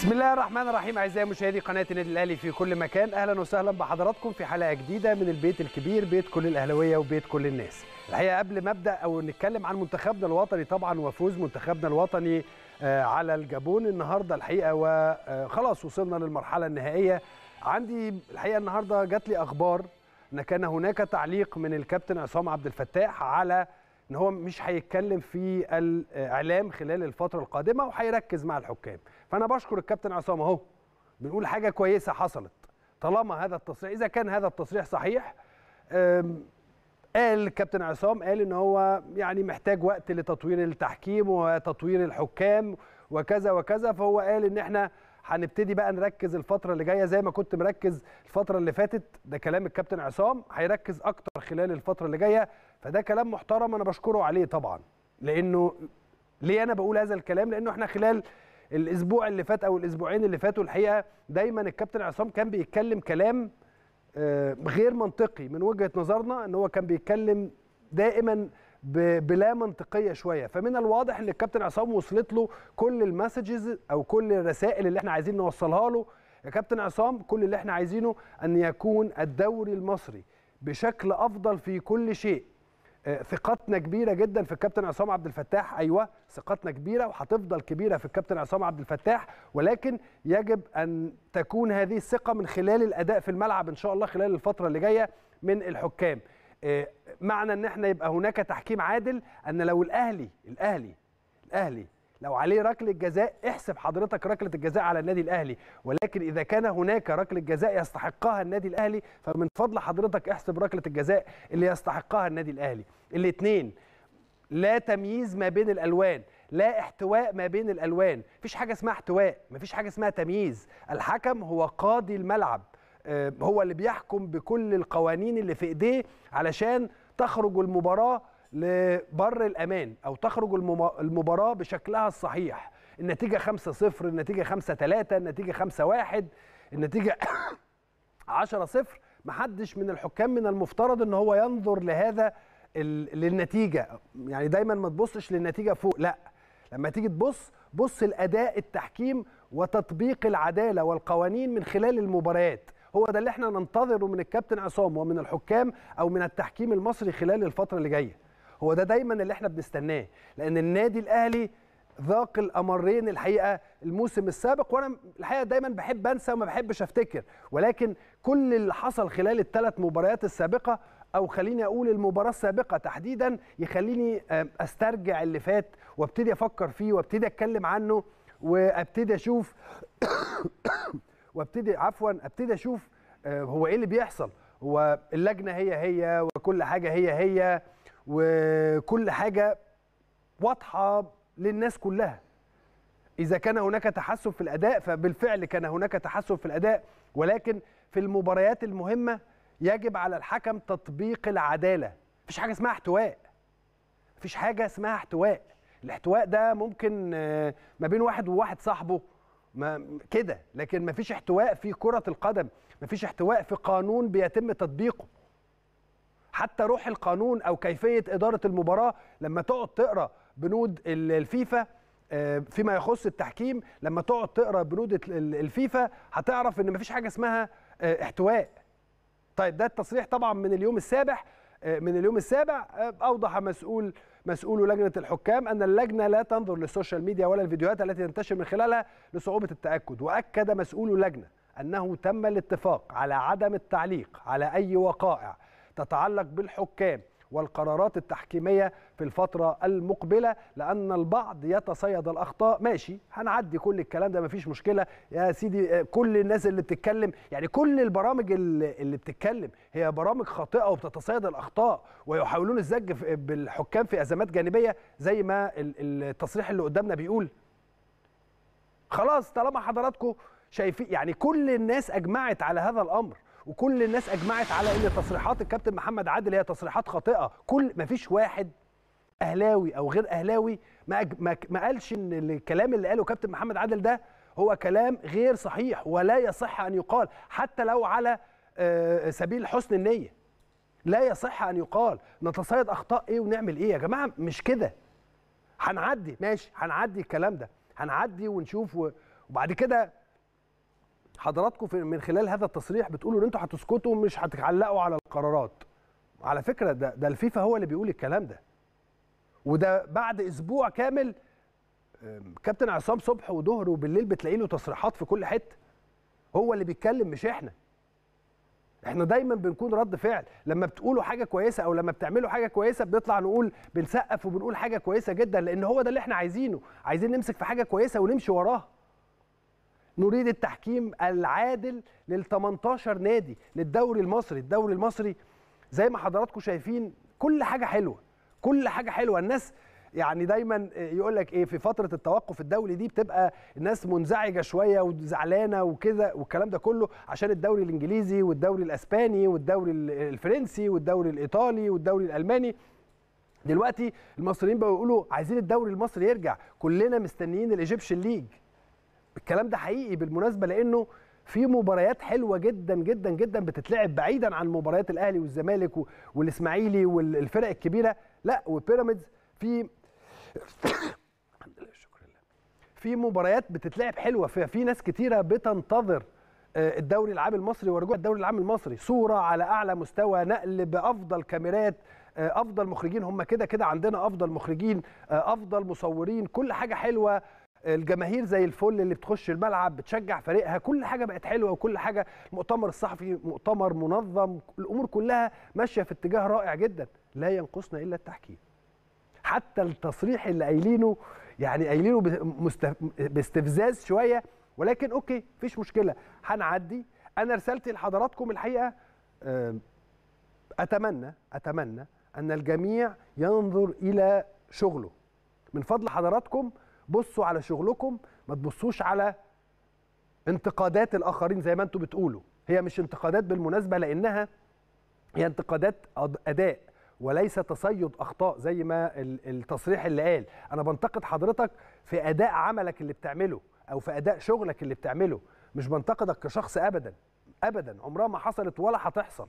بسم الله الرحمن الرحيم اعزائي مشاهدي قناه النادي الاهلي في كل مكان اهلا وسهلا بحضراتكم في حلقه جديده من البيت الكبير بيت كل الاهلاويه وبيت كل الناس الحقيقه قبل ما ابدا او نتكلم عن منتخبنا الوطني طبعا وفوز منتخبنا الوطني على الجابون النهارده الحقيقه وخلاص وصلنا للمرحله النهائيه عندي الحقيقه النهارده جات لي اخبار ان كان هناك تعليق من الكابتن عصام عبد الفتاح على ان هو مش هيتكلم في الاعلام خلال الفتره القادمه وهيركز مع الحكام فانا بشكر الكابتن عصام اهو بنقول حاجه كويسه حصلت طالما هذا التصريح اذا كان هذا التصريح صحيح قال الكابتن عصام قال ان هو يعني محتاج وقت لتطوير التحكيم وتطوير الحكام وكذا وكذا فهو قال ان احنا هنبتدي بقى نركز الفتره اللي جايه زي ما كنت مركز الفتره اللي فاتت ده كلام الكابتن عصام هيركز اكتر خلال الفتره اللي جايه فده كلام محترم انا بشكره عليه طبعا لانه ليه انا بقول هذا الكلام لانه احنا خلال الاسبوع اللي فات او الاسبوعين اللي فاتوا الحقيقه دايما الكابتن عصام كان بيتكلم كلام غير منطقي من وجهه نظرنا ان هو كان بيتكلم دائما بلا منطقيه شويه فمن الواضح ان الكابتن عصام وصلت له كل المسجز او كل الرسائل اللي احنا عايزين نوصلها له يا كابتن عصام كل اللي احنا عايزينه ان يكون الدوري المصري بشكل افضل في كل شيء ثقتنا كبيره جدا في الكابتن عصام عبد الفتاح ايوه ثقتنا كبيره وهتفضل كبيره في الكابتن عصام عبد الفتاح ولكن يجب ان تكون هذه الثقه من خلال الاداء في الملعب ان شاء الله خلال الفتره اللي جايه من الحكام معنى ان احنا يبقى هناك تحكيم عادل ان لو الاهلي الاهلي الاهلي لو عليه ركله جزاء احسب حضرتك ركله الجزاء على النادي الاهلي ولكن اذا كان هناك ركله جزاء يستحقها النادي الاهلي فمن فضل حضرتك احسب ركله الجزاء اللي يستحقها النادي الاهلي الاثنين لا تمييز ما بين الالوان لا احتواء ما بين الالوان مفيش حاجه اسمها احتواء مفيش حاجه اسمها تمييز الحكم هو قاضي الملعب هو اللي بيحكم بكل القوانين اللي في ايديه علشان تخرج المباراه لبر الامان او تخرج المباراه بشكلها الصحيح النتيجه 5-0 النتيجه 5-3 النتيجه 5-1 النتيجه 10-0 محدش من الحكام من المفترض ان هو ينظر لهذا للنتيجه يعني دايما ما تبصش للنتيجه فوق لا لما تيجي تبص بص الاداء التحكيم وتطبيق العداله والقوانين من خلال المباريات هو ده اللي احنا ننتظره من الكابتن عصام ومن الحكام او من التحكيم المصري خلال الفتره اللي جايه هو ده دايما اللي احنا بنستناه لان النادي الاهلي ذاق الامرين الحقيقه الموسم السابق وانا الحقيقه دايما بحب انسى وما بحبش افتكر ولكن كل اللي حصل خلال الثلاث مباريات السابقه او خليني اقول المباراه السابقه تحديدا يخليني استرجع اللي فات وابتدي افكر فيه وابتدي اتكلم عنه وابتدي اشوف وابتدي عفوا ابتدي اشوف هو ايه اللي بيحصل هو اللجنه هي هي وكل حاجه هي هي وكل حاجه واضحه للناس كلها اذا كان هناك تحسن في الاداء فبالفعل كان هناك تحسن في الاداء ولكن في المباريات المهمه يجب على الحكم تطبيق العداله مفيش حاجه اسمها احتواء مفيش حاجه اسمها احتواء الاحتواء ده ممكن ما بين واحد وواحد صاحبه ما كده لكن مفيش احتواء في كرة القدم مفيش احتواء في قانون بيتم تطبيقه حتى روح القانون او كيفية ادارة المباراة لما تقعد تقرا بنود الفيفا فيما يخص التحكيم لما تقعد تقرا بنود الفيفا هتعرف ان مفيش حاجة اسمها احتواء طيب ده التصريح طبعا من اليوم السابع من اليوم السابع اوضح مسؤول مسؤول لجنه الحكام ان اللجنه لا تنظر للسوشيال ميديا ولا الفيديوهات التي تنتشر من خلالها لصعوبه التاكد واكد مسؤول اللجنه انه تم الاتفاق على عدم التعليق على اي وقائع تتعلق بالحكام والقرارات التحكيميه في الفتره المقبله لان البعض يتصيد الاخطاء ماشي هنعدي كل الكلام ده مفيش مشكله يا سيدي كل الناس اللي بتتكلم يعني كل البرامج اللي بتتكلم هي برامج خاطئه وبتتصيد الاخطاء ويحاولون الزج بالحكام في ازمات جانبيه زي ما التصريح اللي قدامنا بيقول خلاص طالما حضراتكم شايفين يعني كل الناس اجمعت على هذا الامر وكل الناس اجمعت على ان تصريحات الكابتن محمد عادل هي تصريحات خاطئه كل ما فيش واحد اهلاوي او غير اهلاوي ما أج... ما, ما قالش ان الكلام اللي قاله كابتن محمد عادل ده هو كلام غير صحيح ولا يصح ان يقال حتى لو على سبيل حسن النيه لا يصح ان يقال نتصيد اخطاء ايه ونعمل ايه يا جماعه مش كده هنعدي ماشي هنعدي الكلام ده هنعدي ونشوف و... وبعد كده حضراتكم في من خلال هذا التصريح بتقولوا ان انتوا هتسكتوا مش هتعلقوا على القرارات على فكره ده ده الفيفا هو اللي بيقول الكلام ده وده بعد اسبوع كامل كابتن عصام صبح وظهر وبالليل بتلاقي له تصريحات في كل حته هو اللي بيتكلم مش احنا احنا دايما بنكون رد فعل لما بتقولوا حاجه كويسه او لما بتعملوا حاجه كويسه بنطلع نقول بنسقف وبنقول حاجه كويسه جدا لان هو ده اللي احنا عايزينه عايزين نمسك في حاجه كويسه ونمشي وراها نريد التحكيم العادل لل 18 نادي للدوري المصري الدوري المصري زي ما حضراتكم شايفين كل حاجه حلوه كل حاجه حلوه الناس يعني دايما يقول لك ايه في فتره التوقف الدولي دي بتبقى الناس منزعجه شويه وزعلانه وكده والكلام ده كله عشان الدوري الانجليزي والدوري الاسباني والدوري الفرنسي والدوري الايطالي والدوري الالماني دلوقتي المصريين بقوا يقولوا عايزين الدوري المصري يرجع كلنا مستنيين الايجيبشن ليج الكلام ده حقيقي بالمناسبه لانه في مباريات حلوه جدا جدا جدا بتتلعب بعيدا عن مباريات الاهلي والزمالك والاسماعيلي والفرق الكبيره لا وبيراميدز في الحمد لله شكرا لله في مباريات بتتلعب حلوه فيها في ناس كتيره بتنتظر الدوري العام المصري ورجوع الدوري العام المصري صوره على اعلى مستوى نقل بافضل كاميرات افضل مخرجين هم كده كده عندنا افضل مخرجين افضل مصورين كل حاجه حلوه الجماهير زي الفل اللي بتخش الملعب بتشجع فريقها كل حاجه بقت حلوه وكل حاجه المؤتمر الصحفي مؤتمر منظم الامور كلها ماشيه في اتجاه رائع جدا لا ينقصنا الا التحكيم حتى التصريح اللي قايلينه يعني قايلينه باستفزاز شويه ولكن اوكي مفيش مشكله هنعدي انا رسالتي لحضراتكم الحقيقه اتمنى اتمنى ان الجميع ينظر الى شغله من فضل حضراتكم بصوا على شغلكم ما تبصوش على انتقادات الاخرين زي ما انتم بتقولوا هي مش انتقادات بالمناسبه لانها هي انتقادات اداء وليس تصيد اخطاء زي ما التصريح اللي قال انا بنتقد حضرتك في اداء عملك اللي بتعمله او في اداء شغلك اللي بتعمله مش بنتقدك كشخص ابدا ابدا عمرها ما حصلت ولا هتحصل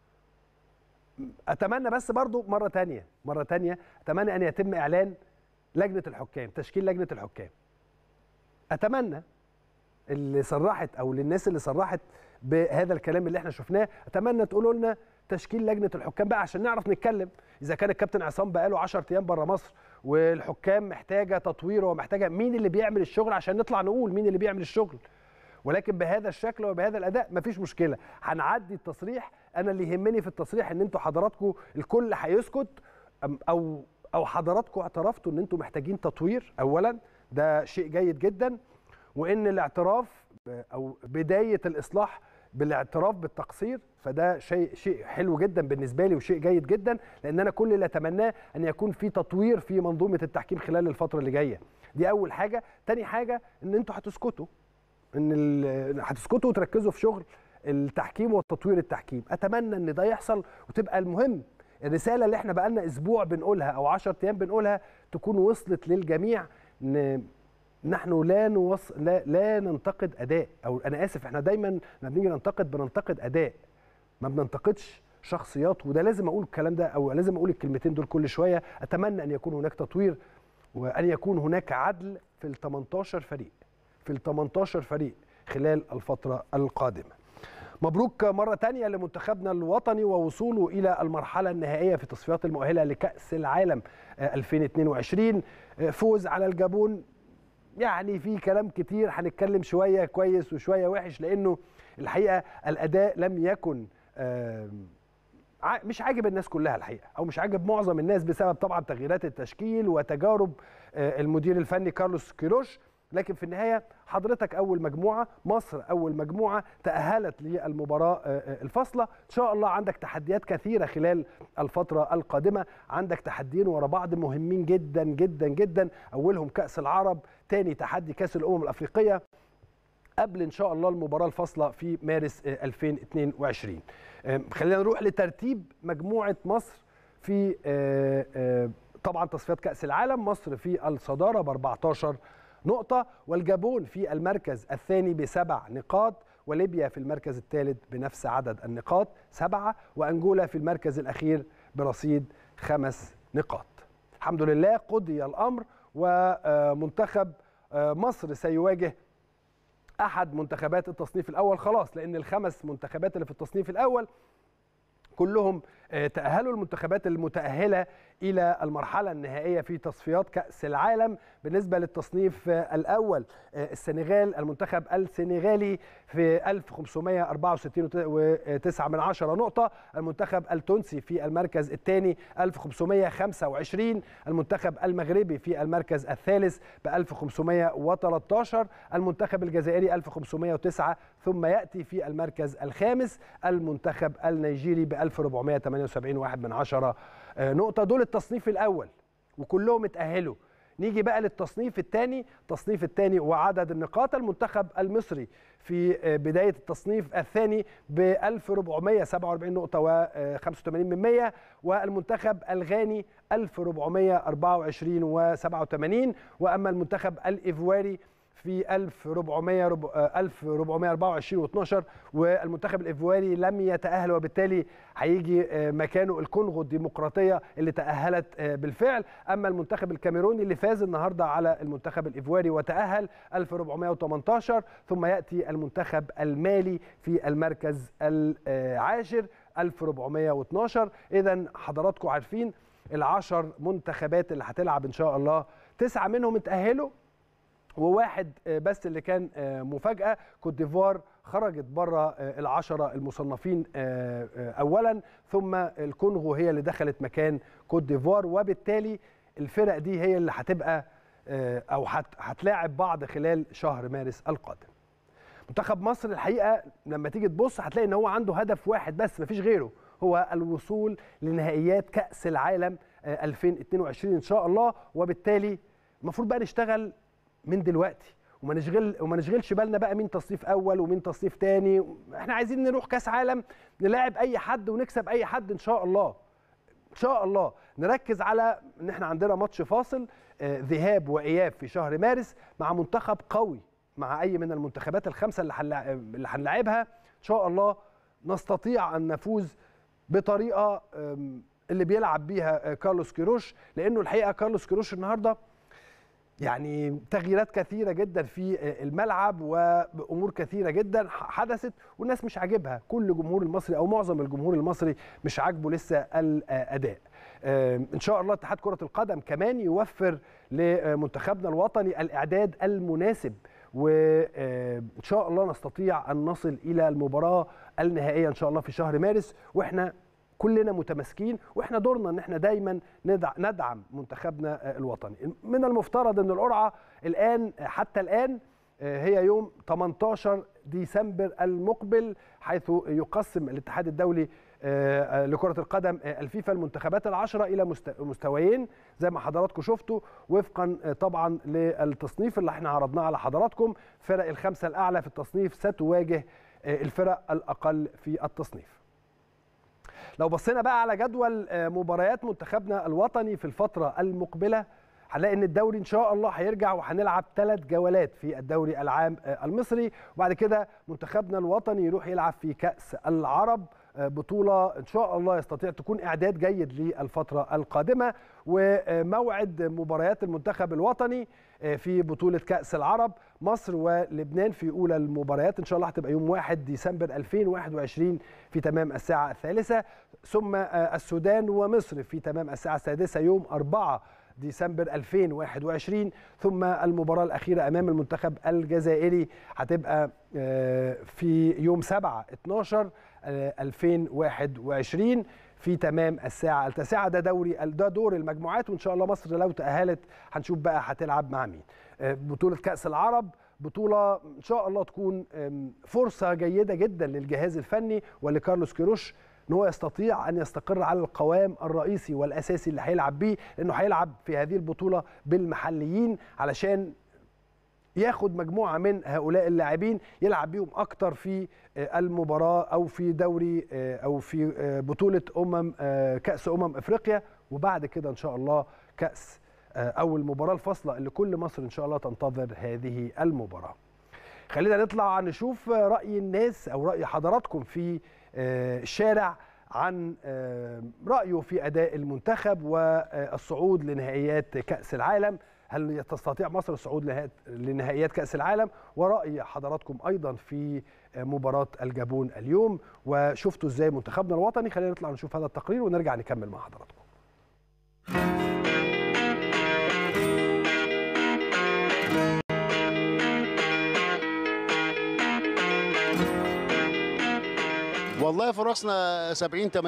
اتمنى بس برضو مره تانية مره تانية اتمنى ان يتم اعلان لجنه الحكام تشكيل لجنه الحكام اتمنى اللي صرحت او للناس اللي صرحت بهذا الكلام اللي احنا شفناه اتمنى تقولوا لنا تشكيل لجنه الحكام بقى عشان نعرف نتكلم اذا كان الكابتن عصام بقى له 10 ايام بره مصر والحكام محتاجه تطوير ومحتاجه مين اللي بيعمل الشغل عشان نطلع نقول مين اللي بيعمل الشغل ولكن بهذا الشكل وبهذا الاداء مفيش مشكله هنعدي التصريح انا اللي يهمني في التصريح ان انتوا حضراتكم الكل هيسكت او او حضراتكم اعترفتوا ان انتم محتاجين تطوير اولا ده شيء جيد جدا وان الاعتراف او بدايه الاصلاح بالاعتراف بالتقصير فده شيء شيء حلو جدا بالنسبه لي وشيء جيد جدا لان انا كل اللي اتمناه ان يكون في تطوير في منظومه التحكيم خلال الفتره اللي جايه دي اول حاجه تاني حاجه ان انتوا هتسكتوا ان هتسكتوا وتركزوا في شغل التحكيم وتطوير التحكيم اتمنى ان ده يحصل وتبقى المهم الرساله اللي احنا بقالنا اسبوع بنقولها او 10 ايام بنقولها تكون وصلت للجميع ان نحن لا نوص... لا, لا ننتقد اداء او انا اسف احنا دايما لما بنيجي ننتقد بننتقد اداء ما بننتقدش شخصيات وده لازم اقول الكلام ده او لازم اقول الكلمتين دول كل شويه اتمنى ان يكون هناك تطوير وان يكون هناك عدل في ال 18 فريق في ال 18 فريق خلال الفتره القادمه مبروك مرة تانية لمنتخبنا الوطني ووصوله إلى المرحلة النهائية في التصفيات المؤهلة لكأس العالم 2022 فوز على الجابون يعني في كلام كتير هنتكلم شوية كويس وشوية وحش لأنه الحقيقة الأداء لم يكن مش عاجب الناس كلها الحقيقه او مش عاجب معظم الناس بسبب طبعا تغييرات التشكيل وتجارب المدير الفني كارلوس كيروش لكن في النهايه حضرتك اول مجموعه مصر اول مجموعه تاهلت للمباراه الفاصله ان شاء الله عندك تحديات كثيره خلال الفتره القادمه عندك تحديين ورا بعض مهمين جدا جدا جدا اولهم كاس العرب تاني تحدي كاس الامم الافريقيه قبل ان شاء الله المباراه الفاصله في مارس 2022 خلينا نروح لترتيب مجموعه مصر في طبعا تصفيات كاس العالم مصر في الصداره ب 14 نقطة والجابون في المركز الثاني بسبع نقاط وليبيا في المركز الثالث بنفس عدد النقاط سبعة وأنجولا في المركز الأخير برصيد خمس نقاط الحمد لله قضي الأمر ومنتخب مصر سيواجه احد منتخبات التصنيف الاول خلاص لان الخمس منتخبات اللي في التصنيف الاول كلهم تأهلوا المنتخبات المتأهلة إلى المرحلة النهائية في تصفيات كأس العالم بالنسبة للتصنيف الأول السنغال المنتخب السنغالي في 1564 و9 من عشرة نقطة المنتخب التونسي في المركز الثاني 1525 المنتخب المغربي في المركز الثالث ب 1513 المنتخب الجزائري 1509 ثم يأتي في المركز الخامس المنتخب النيجيري ب 1478 واحد من عشرة نقطة دول التصنيف الأول وكلهم اتأهلوا نيجي بقى للتصنيف الثاني التصنيف الثاني وعدد النقاط المنتخب المصري في بداية التصنيف الثاني ب 1447 نقطة و85 من 100 والمنتخب الغاني 1424 و87 وأما المنتخب الإيفواري في 1400 1424 و12 والمنتخب الايفواري لم يتاهل وبالتالي هيجي مكانه الكونغو الديمقراطيه اللي تاهلت بالفعل اما المنتخب الكاميروني اللي فاز النهارده على المنتخب الايفواري وتاهل 1418 ثم ياتي المنتخب المالي في المركز العاشر 1412 اذا حضراتكم عارفين العشر منتخبات اللي هتلعب ان شاء الله تسعه منهم اتاهلوا وواحد بس اللي كان مفاجاه كوت ديفوار خرجت بره العشره المصنفين اولا ثم الكونغو هي اللي دخلت مكان كوت ديفوار وبالتالي الفرق دي هي اللي هتبقى او هتلاعب بعض خلال شهر مارس القادم منتخب مصر الحقيقه لما تيجي تبص هتلاقي ان هو عنده هدف واحد بس مفيش غيره هو الوصول لنهائيات كاس العالم 2022 ان شاء الله وبالتالي المفروض بقى نشتغل من دلوقتي وما نشغل وما نشغلش بالنا بقى مين تصنيف اول ومين تصنيف تاني احنا عايزين نروح كاس عالم نلاعب اي حد ونكسب اي حد ان شاء الله ان شاء الله نركز على ان احنا عندنا ماتش فاصل آه ذهاب واياب في شهر مارس مع منتخب قوي مع اي من المنتخبات الخمسه اللي اللي هنلاعبها ان شاء الله نستطيع ان نفوز بطريقه اللي بيلعب بيها كارلوس كيروش لانه الحقيقه كارلوس كيروش النهارده يعني تغييرات كثيره جدا في الملعب وامور كثيره جدا حدثت والناس مش عاجبها كل جمهور المصري او معظم الجمهور المصري مش عاجبه لسه الاداء ان شاء الله اتحاد كره القدم كمان يوفر لمنتخبنا الوطني الاعداد المناسب وان شاء الله نستطيع ان نصل الى المباراه النهائيه ان شاء الله في شهر مارس واحنا كلنا متماسكين واحنا دورنا ان احنا دايما ندعم منتخبنا الوطني من المفترض ان القرعه الان حتى الان هي يوم 18 ديسمبر المقبل حيث يقسم الاتحاد الدولي لكرة القدم الفيفا المنتخبات العشرة إلى مستويين زي ما حضراتكم شفتوا وفقا طبعا للتصنيف اللي احنا عرضناه على حضراتكم فرق الخمسة الأعلى في التصنيف ستواجه الفرق الأقل في التصنيف لو بصينا بقى على جدول مباريات منتخبنا الوطني في الفترة المقبلة هنلاقي ان الدوري ان شاء الله هيرجع وهنلعب ثلاث جولات في الدوري العام المصري وبعد كده منتخبنا الوطني يروح يلعب في كأس العرب بطولة إن شاء الله يستطيع تكون إعداد جيد للفترة القادمة وموعد مباريات المنتخب الوطني في بطولة كأس العرب مصر ولبنان في أولى المباريات إن شاء الله هتبقى يوم 1 ديسمبر 2021 في تمام الساعة الثالثة ثم السودان ومصر في تمام الساعة السادسة يوم 4 ديسمبر 2021 ثم المباراة الأخيرة أمام المنتخب الجزائري هتبقى في يوم 7 12 2021 في تمام الساعة التاسعة ده دوري ده دور المجموعات وإن شاء الله مصر لو تأهلت هنشوف بقى هتلعب مع مين بطولة كأس العرب بطولة إن شاء الله تكون فرصة جيدة جدا للجهاز الفني ولكارلوس كيروش ان هو يستطيع ان يستقر على القوام الرئيسي والاساسي اللي هيلعب بيه لانه هيلعب في هذه البطوله بالمحليين علشان ياخد مجموعه من هؤلاء اللاعبين يلعب بيهم اكتر في المباراه او في دوري او في بطوله امم كاس امم افريقيا وبعد كده ان شاء الله كاس او المباراه الفاصله اللي كل مصر ان شاء الله تنتظر هذه المباراه خلينا نطلع نشوف راي الناس او راي حضراتكم في الشارع عن رايه في اداء المنتخب والصعود لنهائيات كاس العالم هل تستطيع مصر الصعود لنهائيات كاس العالم وراي حضراتكم ايضا في مباراه الجابون اليوم وشفتوا ازاي منتخبنا الوطني خلينا نطلع نشوف هذا التقرير ونرجع نكمل مع حضراتكم والله فرصنا 70 80%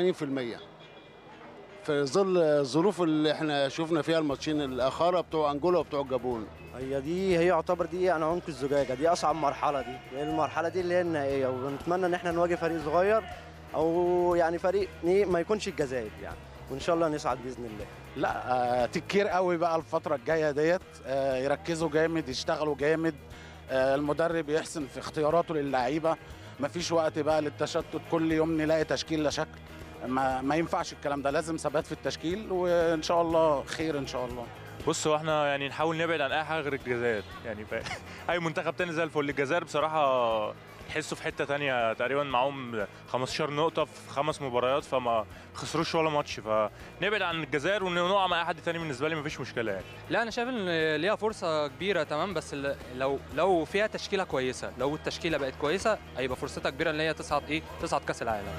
في ظل الظروف اللي احنا شفنا فيها الماتشين الاخاره بتوع انجولا وبتوع الجابون هي دي هي يعتبر دي يعني عنق الزجاجه دي اصعب مرحله دي لان المرحله دي اللي هي النهائيه ونتمنى ان احنا نواجه فريق صغير او يعني فريق ما يكونش الجزائر يعني وان شاء الله نصعد باذن الله لا آه تكير قوي بقى الفتره الجايه ديت آه يركزوا جامد يشتغلوا جامد آه المدرب يحسن في اختياراته للعيبه مفيش وقت بقى للتشتت كل يوم نلاقي تشكيل لا شكل ما, ما ينفعش الكلام ده لازم ثبات في التشكيل وان شاء الله خير ان شاء الله بص هو احنا يعني نحاول نبعد عن اي حاجه غير الجزائر يعني اي منتخب تاني زي الفل الجزائر بصراحه تحسوا في حته تانية تقريبا معاهم 15 نقطه في خمس مباريات فما خسروش ولا ماتش فنبعد عن الجزائر ونقع مع اي حد تاني بالنسبه لي مفيش مشكله يعني لا انا شايف ان ليها فرصه كبيره تمام بس لو لو فيها تشكيله كويسه لو التشكيله بقت كويسه هيبقى فرصتها كبيره ان هي تصعد ايه تصعد كاس العالم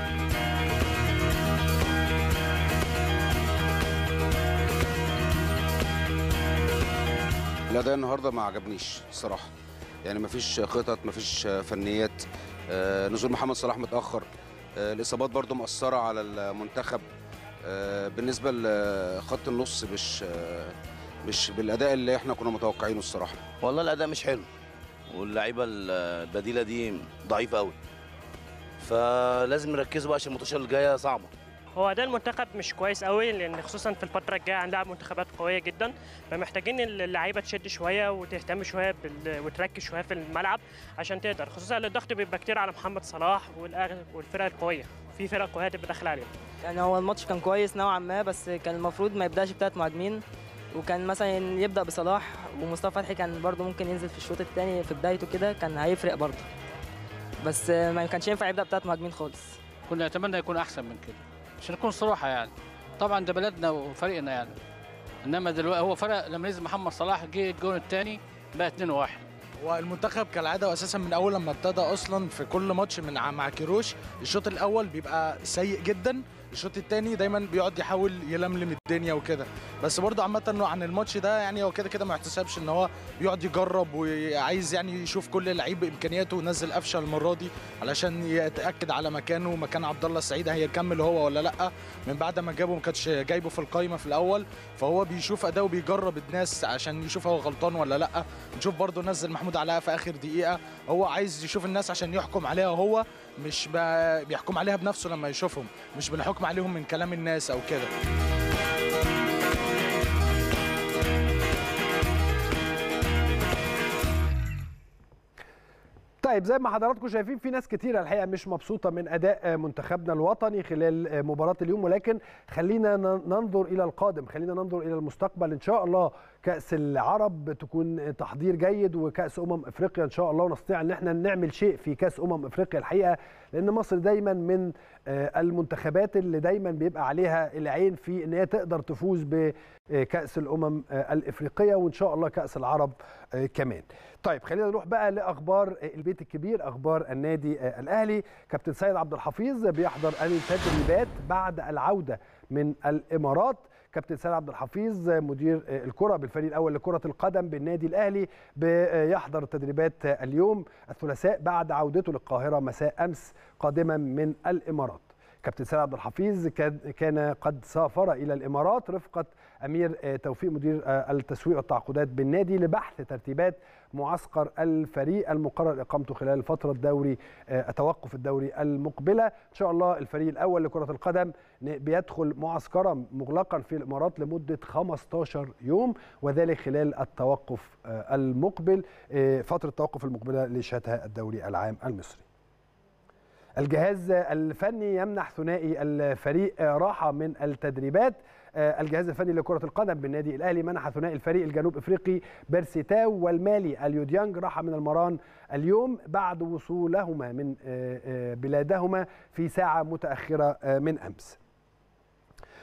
الاداء النهارده ما عجبنيش الصراحه يعني مفيش خطط مفيش فنيات آه نزول محمد صلاح متاخر آه الاصابات برده مأثره على المنتخب آه بالنسبه لخط النص مش مش بالاداء اللي احنا كنا متوقعينه الصراحه والله الاداء مش حلو واللعيبه البديله دي ضعيفه قوي فلازم نركزوا بقى عشان الماتشات الجايه صعبه هو ده المنتخب مش كويس قوي لان خصوصا في الفتره الجايه هنلعب منتخبات قويه جدا فمحتاجين اللعيبه تشد شويه وتهتم شويه بال... وتركز شويه في الملعب عشان تقدر خصوصا الضغط بيبقى كتير على محمد صلاح والفرق القويه في فرق قويه تبقى داخله عليهم يعني هو الماتش كان كويس نوعا ما بس كان المفروض ما يبداش بثلاث مهاجمين وكان مثلا يبدا بصلاح ومصطفى فتحي كان برده ممكن ينزل في الشوط الثاني في بدايته كده كان هيفرق برده بس ما كانش ينفع يبدا بثلاث مهاجمين خالص كنا نتمنى يكون احسن من كده عشان نكون صراحه يعني طبعا ده بلدنا وفريقنا يعني انما دلوقتي هو فرق لما نزل محمد صلاح جه الجون الثاني بقى 2 1 والمنتخب كالعاده واساسا من اول لما ابتدى اصلا في كل ماتش من مع كيروش الشوط الاول بيبقى سيء جدا الشوط الثاني دايما بيقعد يحاول يلملم الدنيا وكده بس برضه عامه عن الماتش ده يعني هو كده كده ما يحتسبش ان هو بيقعد يجرب وعايز يعني يشوف كل لعيب بامكانياته ونزل قفشه المره دي علشان يتاكد على مكانه مكان عبد الله السعيد هيكمل هو ولا لا من بعد ما جابه ما كانش جايبه في القايمه في الاول فهو بيشوف اداؤه بيجرب الناس عشان يشوف هو غلطان ولا لا نشوف برضه نزل محمود علاء في اخر دقيقه هو عايز يشوف الناس عشان يحكم عليها هو مش بيحكم عليها بنفسه لما يشوفهم مش بنحكم عليهم من كلام الناس او كده طيب زي ما حضراتكم شايفين في ناس كتيرة الحقيقة مش مبسوطة من أداء منتخبنا الوطني خلال مباراة اليوم ولكن خلينا ننظر إلى القادم خلينا ننظر إلى المستقبل إن شاء الله كأس العرب تكون تحضير جيد وكأس أمم أفريقيا إن شاء الله ونستطيع إن احنا نعمل شيء في كأس أمم أفريقيا الحقيقة لأن مصر دايما من المنتخبات اللي دايما بيبقى عليها العين في إن هي تقدر تفوز بكأس الأمم الإفريقية وإن شاء الله كأس العرب كمان طيب خلينا نروح بقى لاخبار البيت الكبير اخبار النادي الاهلي كابتن سيد عبد الحفيظ بيحضر التدريبات بعد العوده من الامارات كابتن سيد عبد الحفيظ مدير الكره بالفريق الاول لكره القدم بالنادي الاهلي بيحضر التدريبات اليوم الثلاثاء بعد عودته للقاهره مساء امس قادما من الامارات كابتن سيد عبد الحفيظ كان قد سافر الى الامارات رفقه امير توفيق مدير التسويق والتعاقدات بالنادي لبحث ترتيبات معسكر الفريق المقرر اقامته خلال الفتره الدوري توقف الدوري المقبله ان شاء الله الفريق الاول لكره القدم بيدخل معسكرا مغلقا في الامارات لمده 15 يوم وذلك خلال التوقف المقبل فتره التوقف المقبله لشتاء الدوري العام المصري الجهاز الفني يمنح ثنائي الفريق راحه من التدريبات الجهاز الفني لكرة القدم بالنادي الأهلي منح ثنائي الفريق الجنوب إفريقي بيرسيتاو والمالي اليوديانج راحة من المران اليوم بعد وصولهما من بلادهما في ساعة متأخرة من أمس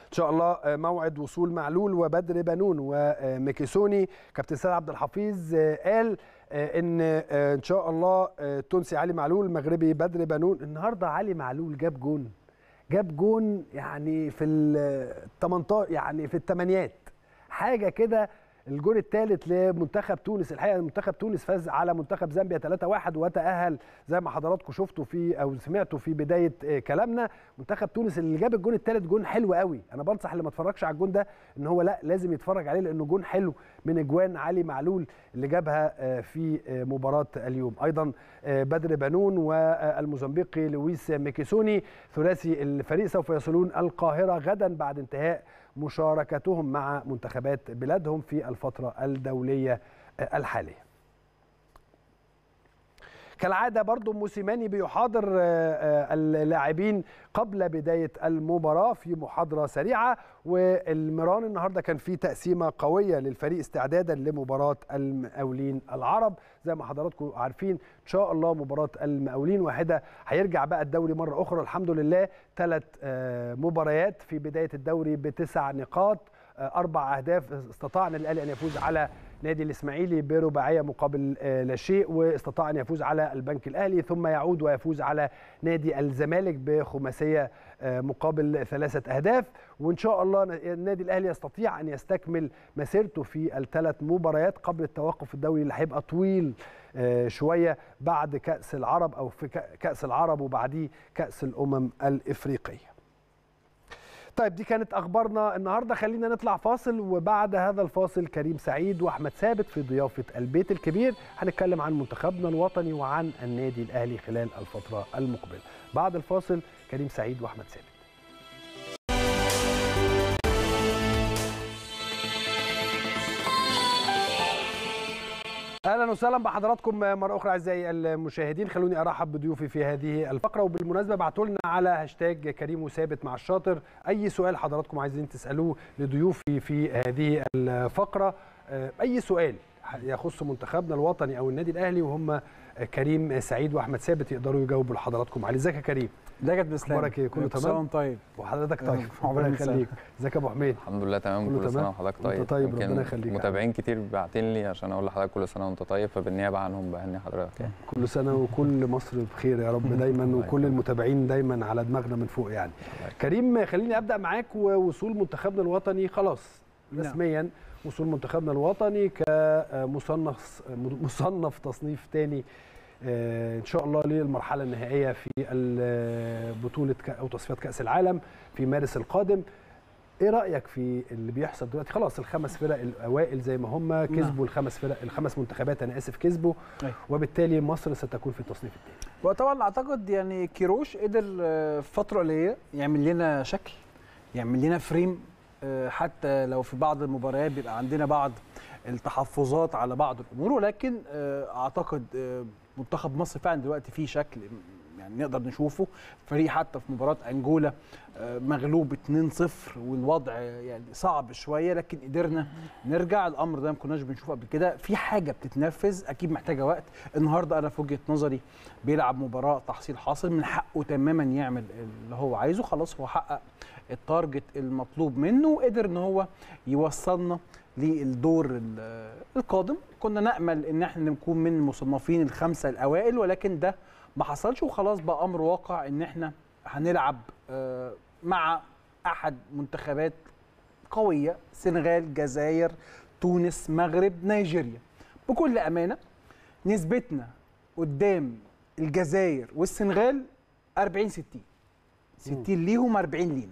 ان شاء الله آه، موعد وصول معلول وبدر بنون وميكيسوني كابتن سيد عبد الحفيظ آه، قال آه، ان آه، ان شاء الله آه، التونسي علي معلول المغربي بدر بنون النهارده علي معلول جاب جون جاب جون يعني في ال 18 يعني في الثمانيات حاجه كده الجون الثالث لمنتخب تونس الحقيقه منتخب تونس فاز على منتخب زامبيا 3-1 وتاهل زي ما حضراتكم شفتوا في او سمعتوا في بدايه آه، كلامنا منتخب تونس اللي جاب الجون الثالث جون حلو قوي انا بنصح اللي ما اتفرجش على الجون ده ان هو لا لازم يتفرج عليه لانه جون حلو من اجوان علي معلول اللي جابها آه، في آه، مباراه اليوم ايضا آه، بدر بنون والموزمبيقي لويس ميكيسوني ثلاثي الفريق سوف يصلون القاهره غدا بعد انتهاء مشاركتهم مع منتخبات بلادهم في الفتره الدوليه آه، الحاليه كالعاده برضو موسيماني بيحاضر آه، آه، اللاعبين قبل بدايه المباراه في محاضره سريعه والمران النهارده كان في تقسيمه قويه للفريق استعدادا لمباراه المقاولين العرب زي ما حضراتكم عارفين ان شاء الله مباراه المقاولين واحده هيرجع بقى الدوري مره اخرى الحمد لله ثلاث مباريات في بدايه الدوري بتسع نقاط آه، اربع اهداف استطاعنا الاهلي ان يفوز على نادي الاسماعيلي برباعيه مقابل آه، لا شيء واستطاع ان يفوز على البنك الاهلي ثم يعود ويفوز على نادي الزمالك بخماسيه آه، مقابل ثلاثه اهداف وان شاء الله النادي الاهلي يستطيع ان يستكمل مسيرته في الثلاث مباريات قبل التوقف الدولي اللي هيبقى طويل آه، شويه بعد كاس العرب او في كأ- كاس العرب وبعديه كاس الامم الافريقيه طيب دي كانت اخبارنا النهارده خلينا نطلع فاصل وبعد هذا الفاصل كريم سعيد واحمد ثابت في ضيافه البيت الكبير هنتكلم عن منتخبنا الوطني وعن النادي الاهلي خلال الفتره المقبله بعد الفاصل كريم سعيد واحمد ثابت اهلا وسهلا بحضراتكم مره اخرى اعزائي المشاهدين خلوني ارحب بضيوفي في هذه الفقره وبالمناسبه ابعتوا لنا على هاشتاج كريم وثابت مع الشاطر اي سؤال حضراتكم عايزين تسالوه لضيوفي في هذه الفقره آه، اي سؤال يخص منتخبنا الوطني او النادي الاهلي وهم كريم سعيد واحمد ثابت يقدروا يجاوبوا لحضراتكم عليه ازيك يا كريم ازيك يا كابتن اسلام اخبارك ايه كله كل سنة تمام وانت طيب وحضرتك طيب عقبال ربنا السنة. يخليك ازيك يا ابو حميد الحمد لله تمام كله كل سنه تمام؟ وحضرتك وانت طيب طيب، يمكن ربنا يخليك يا متابعين كتير باعتين لي عشان اقول لحضرتك كل سنه وانت طيب فبالنيابه عنهم بهني حضرتك يعني كل سنه وكل مصر بخير يا رب دايما وكل المتابعين دايما على دماغنا من فوق يعني كريم خليني ابدا معاك ووصول منتخبنا الوطني خلاص نعم. رسميا وصول منتخبنا الوطني كمصنف مصنف تصنيف تاني آه، ان شاء الله للمرحله النهائيه في ال- بطوله كأ- او تصفيات كاس العالم في مارس القادم ايه رايك في اللي بيحصل دلوقتي خلاص الخمس فرق الاوائل زي ما هم كسبوا الخمس فرق الخمس منتخبات انا اسف كسبوا أيوة. وبالتالي مصر ستكون في التصنيف الثاني وطبعا اعتقد يعني كيروش قدر آه، في فتره قليله يعمل لنا شكل يعمل لنا فريم آه، حتى لو في بعض المباريات بيبقى عندنا بعض التحفظات على بعض الامور ولكن آه، اعتقد آه، منتخب مصر فعلا دلوقتي فيه شكل يعني نقدر نشوفه فريق حتى في مباراه انجولا آه، مغلوب 2-0 والوضع يعني صعب شويه لكن قدرنا نرجع الامر ده ما كناش بنشوفه قبل كده في حاجه بتتنفذ اكيد محتاجه وقت النهارده انا في وجهه نظري بيلعب مباراه تحصيل حاصل من حقه تماما يعمل اللي هو عايزه خلاص هو حقق التارجت المطلوب منه وقدر ان هو يوصلنا للدور ال- القادم كنا نامل ان احنا نكون من المصنفين الخمسه الاوائل ولكن ده ما حصلش وخلاص بقى امر واقع ان احنا هنلعب آه، مع احد منتخبات قويه سنغال جزائر تونس مغرب نيجيريا بكل امانه نسبتنا قدام الجزائر والسنغال 40 60 60 ليهم 40 لينا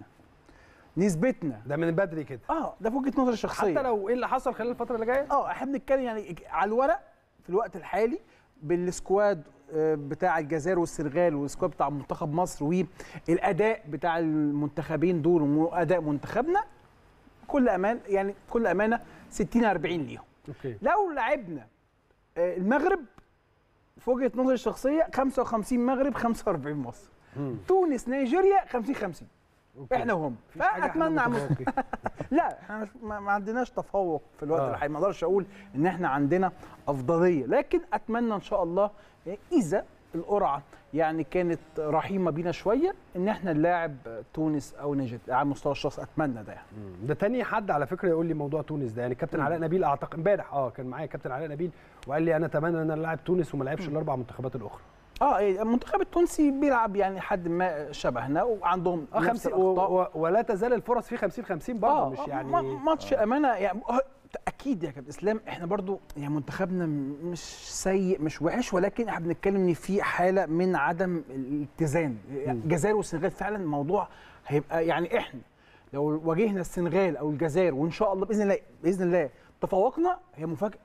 نسبتنا ده من بدري كده اه ده في وجهه نظري الشخصيه حتى لو ايه اللي حصل خلال الفتره اللي جايه اه احنا بنتكلم يعني على الورق في الوقت الحالي بالسكواد آه، بتاع الجزائر والسنغال والسكواد بتاع منتخب مصر والاداء بتاع المنتخبين دول واداء منتخبنا كل امان يعني كل امانه 60 40 ليهم اوكي لو لعبنا آه، المغرب في وجهه نظري الشخصيه 55 مغرب 45 مصر تونس نيجيريا 50 50 احنا وهم فاتمنى عم- لا احنا مش ما ما عندناش تفوق في الوقت آه. الحالي ما اقدرش اقول ان احنا عندنا افضليه لكن اتمنى ان شاء الله اذا القرعه يعني كانت رحيمه بينا شويه ان احنا نلاعب تونس او نيجر على مستوى الشخص اتمنى ده يعني ده تاني حد على فكره يقول لي موضوع تونس ده يعني كابتن مم. علاء نبيل اعتقد امبارح اه كان معايا كابتن علاء نبيل وقال لي انا اتمنى ان انا العب تونس وما لعبش الاربع منتخبات الاخرى اه إيه، المنتخب التونسي بيلعب يعني حد ما شبهنا وعندهم اه نفس 50 و- الأخطاء. و- ولا تزال الفرص فيه 50 50 برضه آه، مش آه، يعني ما- ماتش امانه يعني آه، اكيد يا كابتن اسلام احنا برضو يعني منتخبنا م- مش سيء مش وحش ولكن احنا بنتكلم ان في حاله من عدم الاتزان يعني الجزائر والسنغال فعلا الموضوع هيبقى يعني احنا لو واجهنا السنغال او الجزائر وان شاء الله باذن الله باذن الله تفوقنا هي مفاجاه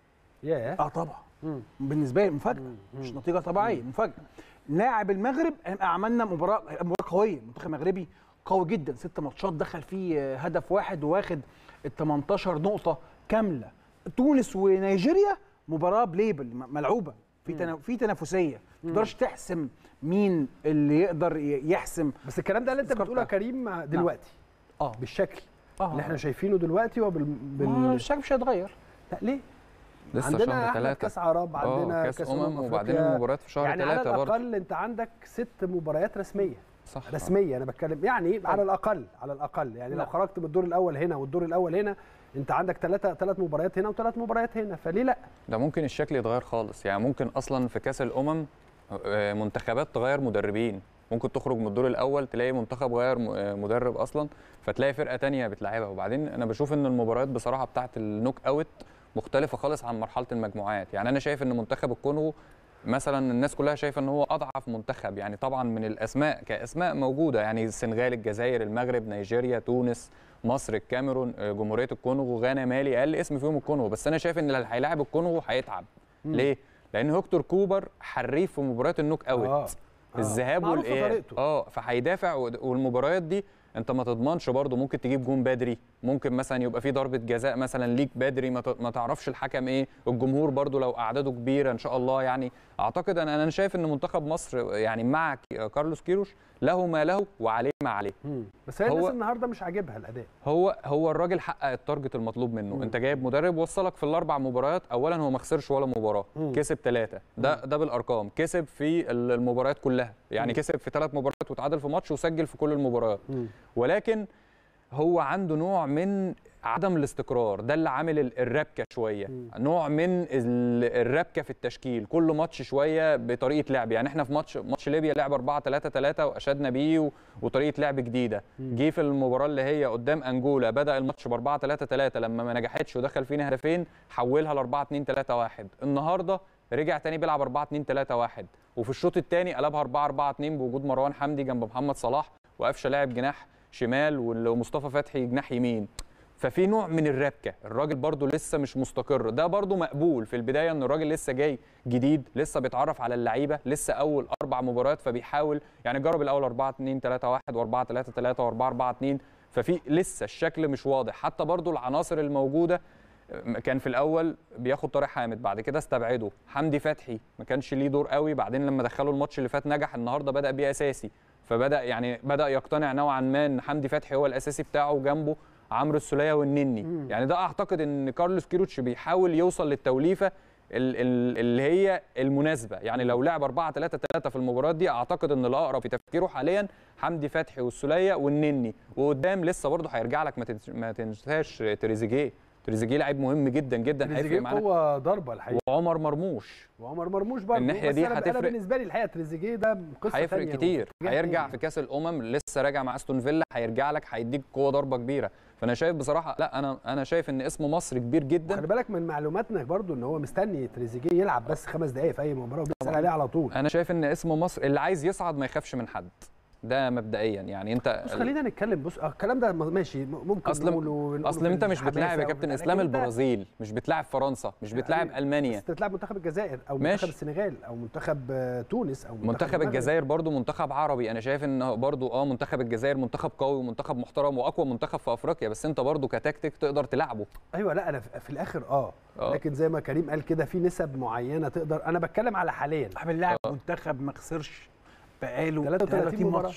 ياه اه طبعا بالنسبه لي مفاجاه مش نتيجه طبيعيه مفاجاه لاعب المغرب هيبقى عملنا مباراه هيبقى مباراه قويه المنتخب المغربي قوي جدا ست ماتشات دخل فيه آه، هدف واحد وواخد ال 18 نقطه كامله تونس ونيجيريا مباراه بليبل م- ملعوبه في تنا- في تنافسيه ما تقدرش تحسم مين اللي يقدر ي- يحسم بس الكلام ده اللي انت بتقوله يا كريم مع- دلوقتي اه بالشكل اه اللي احنا شايفينه دلوقتي وبال بال... ما الشكل مش هيتغير لا ليه؟ لسه عندنا شهر احمد تلاتة. كاس عرب آه، عندنا كأس أمم أمم وبعدين أفريقيا. المباريات في شهر يعني على تلاتة برضه. الاقل انت عندك ست مباريات رسميه صح رسميه انا بتكلم يعني على الاقل على الاقل يعني لو نعم. خرجت من الدور الاول هنا والدور الاول هنا انت عندك ثلاثه ثلاث مباريات هنا وثلاث مباريات هنا فليه لا؟ ده ممكن الشكل يتغير خالص يعني ممكن اصلا في كاس الامم آه، منتخبات تغير مدربين ممكن تخرج من الدور الاول تلاقي منتخب غير م- آه، مدرب اصلا فتلاقي فرقه تانية بتلعبها وبعدين انا بشوف ان المباريات بصراحه بتاعه النوك اوت مختلفه خالص عن مرحله المجموعات يعني انا شايف ان منتخب الكونغو مثلا الناس كلها شايفه ان هو اضعف منتخب يعني طبعا من الاسماء كاسماء موجوده يعني السنغال الجزائر المغرب نيجيريا تونس مصر الكاميرون آه، جمهوريه الكونغو غانا مالي اقل اسم فيهم الكونغو بس انا شايف ان اللي هيلاعب الكونغو هيتعب مم. ليه لان هيكتور كوبر حريف في مباريات النوك اوت آه. آه. الذهاب معروف في والاياب طريقته. اه فهيدافع ود- والمباريات دي انت ما تضمنش برضه ممكن تجيب جون بدري ممكن مثلا يبقى في ضربه جزاء مثلا ليك بدري ما ت- ما تعرفش الحكم ايه الجمهور برضه لو اعداده كبيره ان شاء الله يعني اعتقد انا انا شايف ان منتخب مصر يعني مع كي- كارلوس كيروش له ما له وعليه ما عليه بس هي الناس هو- النهارده مش عاجبها الاداء هو هو الراجل حقق التارجت المطلوب منه مم. انت جايب مدرب وصلك في الاربع مباريات اولا هو ما خسرش ولا مباراه مم. كسب ثلاثه ده ده بالارقام كسب في ال- المباريات كلها يعني مم. كسب في ثلاث مباريات وتعادل في ماتش وسجل في كل المباريات مم. ولكن هو عنده نوع من عدم الاستقرار ده اللي عامل ال- الربكه شويه نوع من ال- الربكه في التشكيل كل ماتش شويه بطريقه لعب يعني احنا في ماتش ماتش ليبيا لعب 4 3 3 واشدنا بيه و- وطريقه لعب جديده جه في المباراه اللي هي قدام انجولا بدا الماتش ب 4 3 3 لما ما نجحتش ودخل فينا هدفين حولها ل 4 2 3 1 النهارده رجع تاني بيلعب 4 2 3 1 وفي الشوط الثاني قلبها 4 4 2 بوجود مروان حمدي جنب محمد صلاح وقفشه لاعب جناح شمال ومصطفى فتحي جناح يمين ففي نوع من الربكه الراجل برضو لسه مش مستقر ده برضو مقبول في البدايه ان الراجل لسه جاي جديد لسه بيتعرف على اللعيبه لسه اول اربع مباريات فبيحاول يعني جرب الاول 4 2 3 1 و4 3 3 و4 4 2 ففي لسه الشكل مش واضح حتى برضو العناصر الموجوده كان في الاول بياخد طارق حامد بعد كده استبعده حمدي فتحي ما كانش ليه دور قوي بعدين لما دخله الماتش اللي فات نجح النهارده بدا بيه اساسي فبدا يعني بدا يقتنع نوعا ما ان حمدي فتحي هو الاساسي بتاعه وجنبه عمرو السوليه والنني يعني ده اعتقد ان كارلوس كيروتش بيحاول يوصل للتوليفه ال- ال- اللي هي المناسبه يعني لو لعب 4 3 3 في المباريات دي اعتقد ان الاقرب في تفكيره حاليا حمدي فتحي والسوليه والنني وقدام لسه برضه هيرجع لك ما تنس- ما تنساش تريزيجيه تريزيجيه لعيب مهم جدا جدا هيفرق تريزيجيه معانا هو ضربه الحقيقه وعمر مرموش وعمر مرموش برضه الناحية بس دي أنا- انا هتفرق. بالنسبه لي الحقيقه تريزيجيه ده قصه هيفرق تانية كتير واتجاه هيرجع تاني. في كاس الامم لسه راجع مع استون فيلا هيرجع لك هيديك قوه ضربه كبيره فانا شايف بصراحه لا انا انا شايف ان اسم مصر كبير جدا خلي بالك من معلوماتنا برضو ان هو مستني تريزيجيه يلعب بس خمس دقائق في اي مباراه وبيسال عليه على طول انا شايف ان اسم مصر اللي عايز يصعد ما يخافش من حد ده مبدئيا يعني انت بص خلينا نتكلم بص آه، الكلام ده ماشي ممكن اصل نقوله ونقوله اصل في انت مش الحماسة بتلاعب يا وفي كابتن الحاجات، اسلام لكن ده- البرازيل مش بتلاعب فرنسا مش بتلاعب المانيا بس تلعب منتخب الجزائر او ماشي. منتخب السنغال او منتخب آه، تونس او منتخب, منتخب المغرب. الجزائر برضو منتخب عربي انا شايف ان برضو اه منتخب الجزائر منتخب قوي ومنتخب محترم واقوى منتخب في افريقيا بس انت برضو كتكتيك تقدر تلعبه ايوه لا انا في في الاخر اه آه. لكن زي ما كريم قال كده في نسب معينه تقدر انا بتكلم على حاليا احمد لاعب منتخب ما خسرش بقاله 33 33 مباراة. ماتش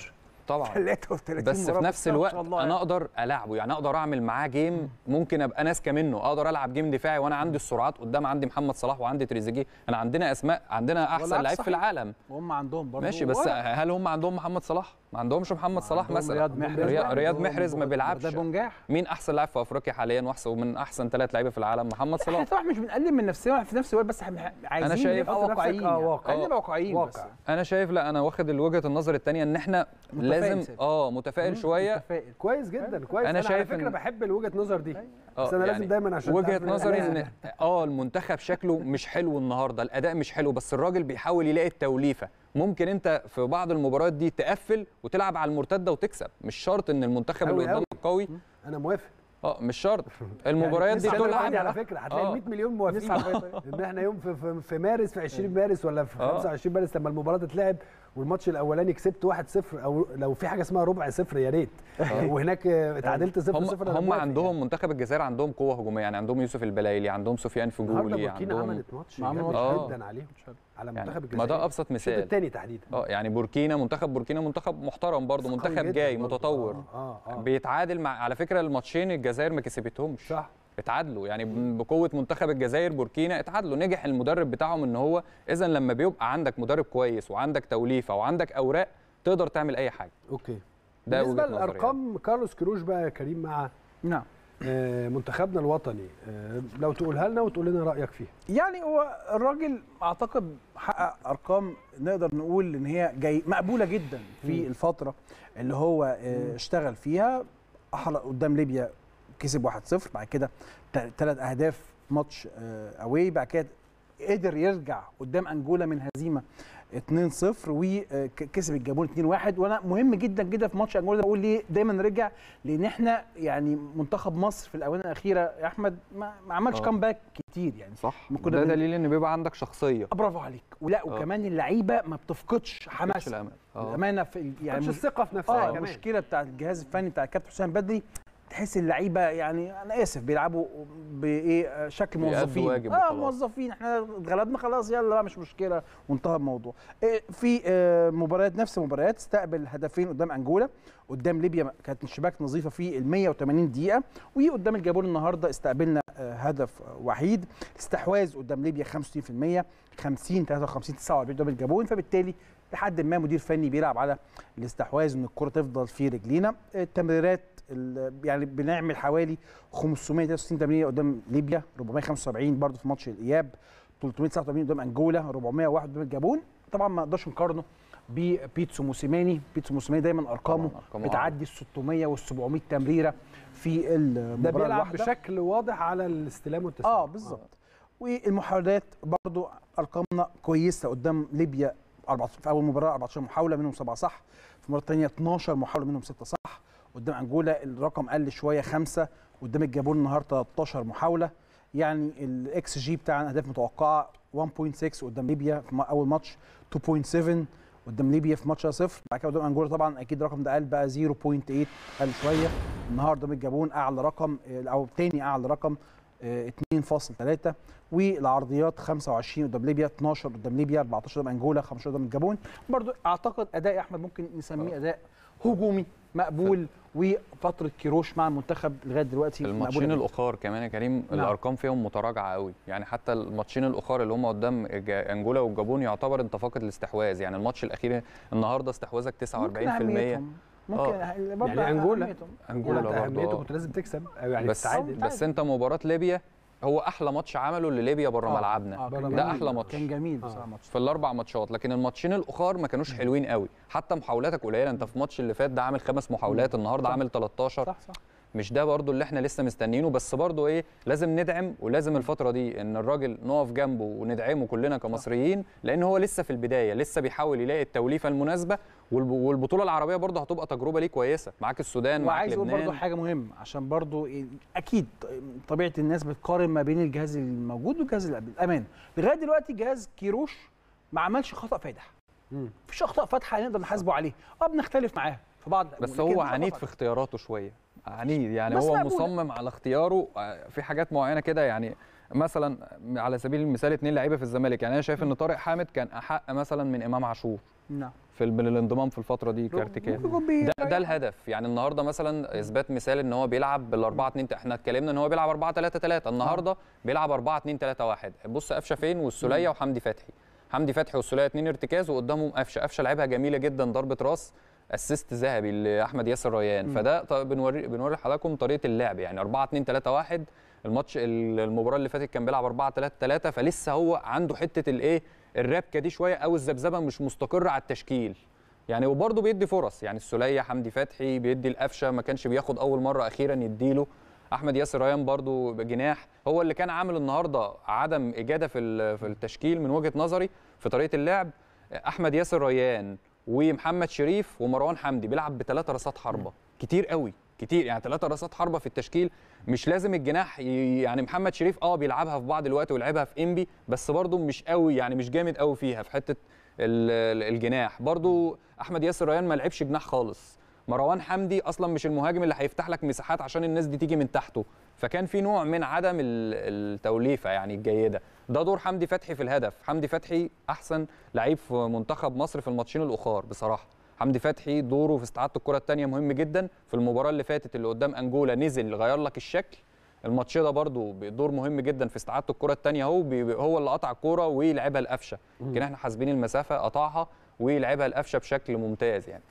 طبعا 33 بس في مباراة، نفس ما الوقت شاء الله انا يعني. اقدر العبه يعني اقدر اعمل معاه جيم ممكن ابقى ناسكه منه اقدر العب جيم دفاعي وانا عندي السرعات قدام عندي محمد صلاح وعندي تريزيجيه انا عندنا اسماء عندنا احسن والعكس لعيب في صحيح. العالم وهم عندهم برضه ماشي بس ولا- هل هم عندهم محمد صلاح ما عندهمش محمد صلاح عندهم مثلا رياض محرز رياض, بقى، رياض عندهم محرز ما بو- بيلعبش ده بونجاح. مين احسن لاعب في افريقيا حاليا واحسن ومن احسن ثلاث لعيبه في العالم محمد احنا صلاح طبعا مش بنقلل من نفسنا في نفس الوقت بس احنا عايزين انا شايف نبقى واقعيين اه يعني. واقع. عايزين نبقى واقعيين بس واقع. انا شايف لا انا واخد وجهه النظر الثانيه ان احنا متفائل لازم سيف. اه متفائل شويه متفائل كويس جدا كويس أنا انا, شايف على فكره إن- بحب الوجهه نظر دي آه، بس انا يعني لازم دايما عشان وجهه تعرف إن نظري أنا- ان اه المنتخب شكله مش حلو النهارده الاداء مش حلو بس الراجل بيحاول يلاقي التوليفه ممكن انت في بعض المباريات دي تقفل وتلعب على المرتده وتكسب مش شرط ان المنتخب أوي اللي قدامك قوي انا موافق اه مش شرط المباريات دي يعني كل كل واحد على فكره هتلاقي آه. 100 مليون موافقين ان احنا يوم في, في, في مارس في 20 مارس ولا في آه. 25 مارس لما المباراه تتلعب والماتش الاولاني كسبت 1-0 او لو في حاجه اسمها ربع صفر يا ريت وهناك اتعادلت 0 هم 0 هم عندهم منتخب الجزائر عندهم قوه هجوميه يعني عندهم يوسف البلايلي عندهم سفيان النهارده فجولي بوركينا عندهم عملت ماتش عملوا جامد ماتش. جدا عليهم على يعني منتخب ما الجزائر ده ابسط الشوط مثال الثاني تحديدا اه يعني بوركينا منتخب بوركينا منتخب محترم برضه قوي منتخب جداً جاي برضه. متطور اه اه, آه. بيتعادل مع على فكره الماتشين الجزائر ما كسبتهمش صح اتعادلوا يعني ب- بقوه منتخب الجزائر بوركينا اتعادلوا نجح المدرب بتاعهم ان هو اذا لما بيبقى عندك مدرب كويس وعندك توليفه وعندك اوراق تقدر تعمل اي حاجه اوكي ده بالنسبه وجهة نظري يعني. للارقام كارلوس كروش بقى يا كريم مع نعم آه، منتخبنا الوطني آه، لو تقولها لنا وتقول لنا رايك فيها يعني هو الراجل اعتقد حقق ارقام نقدر نقول ان هي جاي مقبوله جدا في مم. الفتره اللي هو آه، اشتغل فيها احرق قدام ليبيا كسب 1-0 بعد كده ثلاث اهداف ماتش اواي بعد كده قدر يرجع قدام انجولا من هزيمه 2-0 وكسب الجابون 2-1 وانا مهم جدا جدا في ماتش انجولا ده بقول ليه دايما رجع لان احنا يعني منتخب مصر في الاونه الاخيره يا احمد ما, ما عملش آه. كامباك كتير يعني صح ما كنا ده بن- دليل ان بيبقى عندك شخصيه برافو عليك ولا وكمان اللعيبه ما بتفقدش حماس الأمل. آه. الامانه في ال- يعني خدش مش- الثقه في نفسها اه كمان المشكله بتاع الجهاز الفني بتاع الكابتن حسام بدري تحس اللعيبه يعني انا اسف بيلعبوا بايه آه، شكل بيأدوا موظفين واجب اه وخلاص. موظفين احنا اتغلبنا خلاص يلا بقى مش مشكله وانتهى الموضوع آه، في آه، مباريات نفس المباريات استقبل هدفين قدام انجولا قدام ليبيا كانت الشباك نظيفه في ال 180 دقيقه وقدام الجابون النهارده استقبلنا آه، هدف وحيد استحواذ قدام ليبيا 65% 50 53 49 قدام الجابون فبالتالي لحد ما مدير فني بيلعب على الاستحواذ ان الكره تفضل في رجلينا التمريرات ال- يعني بنعمل حوالي 563 تمريره قدام ليبيا 475 برضه في ماتش الاياب 389 قدام انجولا 401 قدام الجابون طبعا ما نقدرش نقارنه ببيتسو موسيماني بيتسو موسيماني دايما ارقامه طبعاً أرقامه بتعدي ال 600 وال 700 تمريره في المباراه ده بيلعب الواحدة. بشكل واضح على الاستلام والتسليم اه بالظبط والمحاولات برضو ارقامنا كويسه قدام ليبيا 14 في اول مباراه 14 محاوله منهم سبعه صح في المره الثانيه 12 محاوله منهم سته صح قدام انجولا الرقم قل شويه خمسه قدام الجابون النهارده 13 محاوله يعني الاكس جي بتاعنا اهداف متوقعه 1.6 قدام ليبيا في م- اول ماتش 2.7 قدام ليبيا في ماتش 0 بعد كده قدام انجولا طبعا اكيد الرقم ده قل بقى 0.8 قل شويه النهارده قدام الجابون اعلى رقم آه، او تاني اعلى رقم آه، 2.3 والعرضيات 25 قدام ليبيا 12 قدام ليبيا 14 قدام انجولا 15 قدام الجابون برضو اعتقد اداء يا احمد ممكن نسميه اداء هجومي مقبول وفتره كيروش مع المنتخب لغايه دلوقتي الماتشين مقبولة جداً. الاخر كمان يا كريم نعم. الارقام فيهم متراجعه قوي يعني حتى الماتشين الاخر اللي هم قدام جا- انجولا والجابون يعتبر انت فاقد الاستحواذ يعني الماتش الاخير النهارده استحواذك 49% ممكن أهميتهم. ممكن آه. برضه يعني انجولا أهميتهم. انجولا انت برضه اهميته آه. كنت لازم تكسب او يعني بس تتعادل بس انت مباراه ليبيا هو احلى ماتش عمله لليبيا بره آه. ملعبنا آه، كان ده جميل. احلى ماتش كان جميل بصراحه ماتش في الاربع ماتشات لكن الماتشين الاخر ما كانوش حلوين قوي حتى محاولاتك قليله انت في الماتش اللي فات ده عامل خمس محاولات النهارده صح. عامل 13 صح صح مش ده برضو اللي احنا لسه مستنيينه بس برضو ايه لازم ندعم ولازم الفتره دي ان الراجل نقف جنبه وندعمه كلنا كمصريين لان هو لسه في البدايه لسه بيحاول يلاقي التوليفه المناسبه والب- والبطوله العربيه برضو هتبقى تجربه ليه كويسه معاك السودان معاك وعايز اقول برضه لبنان حاجه مهمه عشان برضه إيه، اكيد طبيعه الناس بتقارن ما بين الجهاز الموجود والجهاز اللي قبل الامان لغايه دلوقتي جهاز كيروش ما عملش خطا فادح مفيش اخطاء فادحه نقدر نحاسبه عليه اه بنختلف معاه في بعض بس لكن هو مش عنيد خطأ في اختياراته شويه عنيد يعني بس هو مقبولة. مصمم على اختياره آه، في حاجات معينه كده يعني مثلا على سبيل المثال اثنين لعيبه في الزمالك يعني انا شايف ان طارق حامد كان احق مثلا من امام عاشور نعم في ال- بالانضمام في الفتره دي كارتكاز ده, ده الهدف يعني النهارده مثلا اثبات مثال ان هو بيلعب بال 4 2 احنا اتكلمنا ان هو بيلعب 4 3 3 النهارده بيلعب 4 2 3 1 بص قفشه فين والسوليه وحمدي فتحي حمدي فتحي والسوليه اتنين ارتكاز وقدامهم قفشه قفشه لعبها جميله جدا ضربه راس اسيست ذهبي لاحمد ياسر ريان مم. فده ط- بنوري بنوري لحضراتكم طريقه اللعب يعني 4 2 3 1 الماتش ال- المباراه اللي فاتت كان بيلعب 4 3 3 فلسه هو عنده حته الايه الربكه دي شويه او الذبذبه مش مستقره على التشكيل يعني وبرضه بيدي فرص يعني السوليه حمدي فتحي بيدي القفشه ما كانش بياخد اول مره اخيرا يديله احمد ياسر ريان برضه جناح هو اللي كان عامل النهارده عدم اجاده في ال- في التشكيل من وجهه نظري في طريقه اللعب احمد ياسر ريان ومحمد شريف ومروان حمدي بيلعب بثلاثه راسات حربه كتير قوي كتير يعني ثلاثه راسات حربه في التشكيل مش لازم الجناح ي- يعني محمد شريف اه بيلعبها في بعض الوقت ويلعبها في انبي بس برضه مش قوي يعني مش جامد قوي فيها في حته ال- ال- الجناح برضه احمد ياسر ريان ما لعبش جناح خالص مروان حمدي اصلا مش المهاجم اللي هيفتح لك مساحات عشان الناس دي تيجي من تحته فكان في نوع من عدم ال- التوليفه يعني الجيده ده دور حمدي فتحي في الهدف حمدي فتحي احسن لعيب في منتخب مصر في الماتشين الاخر بصراحه حمدي فتحي دوره في استعاده الكره الثانيه مهم جدا في المباراه اللي فاتت اللي قدام انجولا نزل غير لك الشكل الماتش ده برضو دور مهم جدا في استعاده الكره الثانيه هو بي- هو اللي قطع الكوره ويلعبها لقفشه يمكن احنا حاسبين المسافه قطعها ويلعبها لقفشه بشكل ممتاز يعني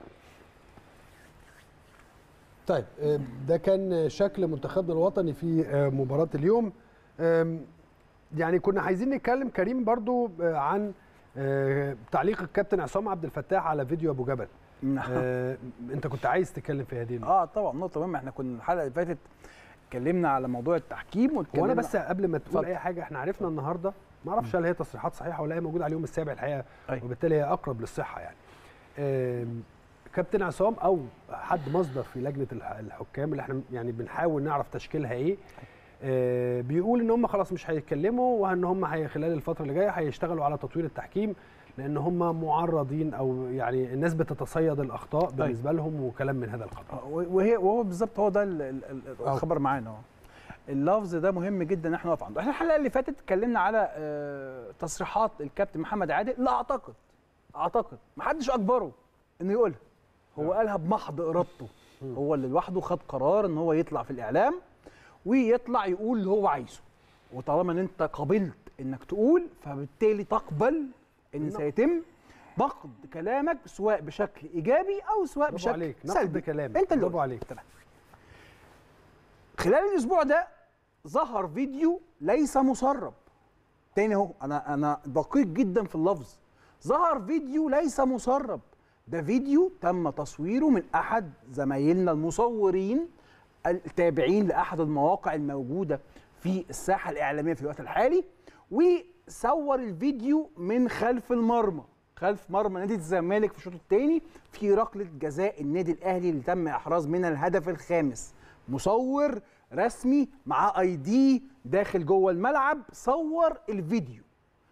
طيب آه، ده كان شكل منتخبنا الوطني في آه، مباراة اليوم آم، يعني كنا عايزين نتكلم كريم برضو آه، عن آه، تعليق الكابتن عصام عبد الفتاح على فيديو ابو جبل آه، انت كنت عايز تتكلم في هذه اه طبعا نقطه مهمه احنا كنا الحلقه اللي فاتت اتكلمنا على موضوع التحكيم وانا واتكلمنا بس قبل ما تقول اتفضل. اي حاجه احنا عرفنا النهارده ما اعرفش هل هي تصريحات صحيحه ولا هي موجوده على اليوم السابع الحقيقه وبالتالي هي اقرب للصحه يعني آم، كابتن عصام او حد مصدر في لجنه الح- الحكام اللي احنا يعني بنحاول نعرف تشكيلها ايه آه، بيقول ان هم خلاص مش هيتكلموا وان هم هي خلال الفتره اللي جايه هيشتغلوا على تطوير التحكيم لان هم معرضين او يعني الناس بتتصيد الاخطاء بالنسبه لهم وكلام من هذا القبيل وهي وهو بالظبط هو ده ال- ال- ال- الخبر معانا اهو اللفظ ده مهم جدا ان احنا نقف عنده احنا الحلقه اللي فاتت اتكلمنا على آه، تصريحات الكابتن محمد عادل لا اعتقد اعتقد ما حدش اجبره انه يقولها هو قالها بمحض ارادته هو اللي لوحده خد قرار ان هو يطلع في الاعلام ويطلع يقول اللي هو عايزه وطالما ان انت قبلت انك تقول فبالتالي تقبل ان نعم. سيتم نقد كلامك سواء بشكل ايجابي او سواء برافو بشكل عليك نقد سلبي كلامك انت اللي برافو قلت. عليك تمام خلال الاسبوع ده ظهر فيديو ليس مسرب تاني اهو انا انا دقيق جدا في اللفظ ظهر فيديو ليس مسرب ده فيديو تم تصويره من احد زمايلنا المصورين التابعين لاحد المواقع الموجوده في الساحه الاعلاميه في الوقت الحالي وصور الفيديو من خلف المرمى خلف مرمى نادي الزمالك في الشوط الثاني في ركله جزاء النادي الاهلي اللي تم احراز منها الهدف الخامس مصور رسمي مع اي دي داخل جوه الملعب صور الفيديو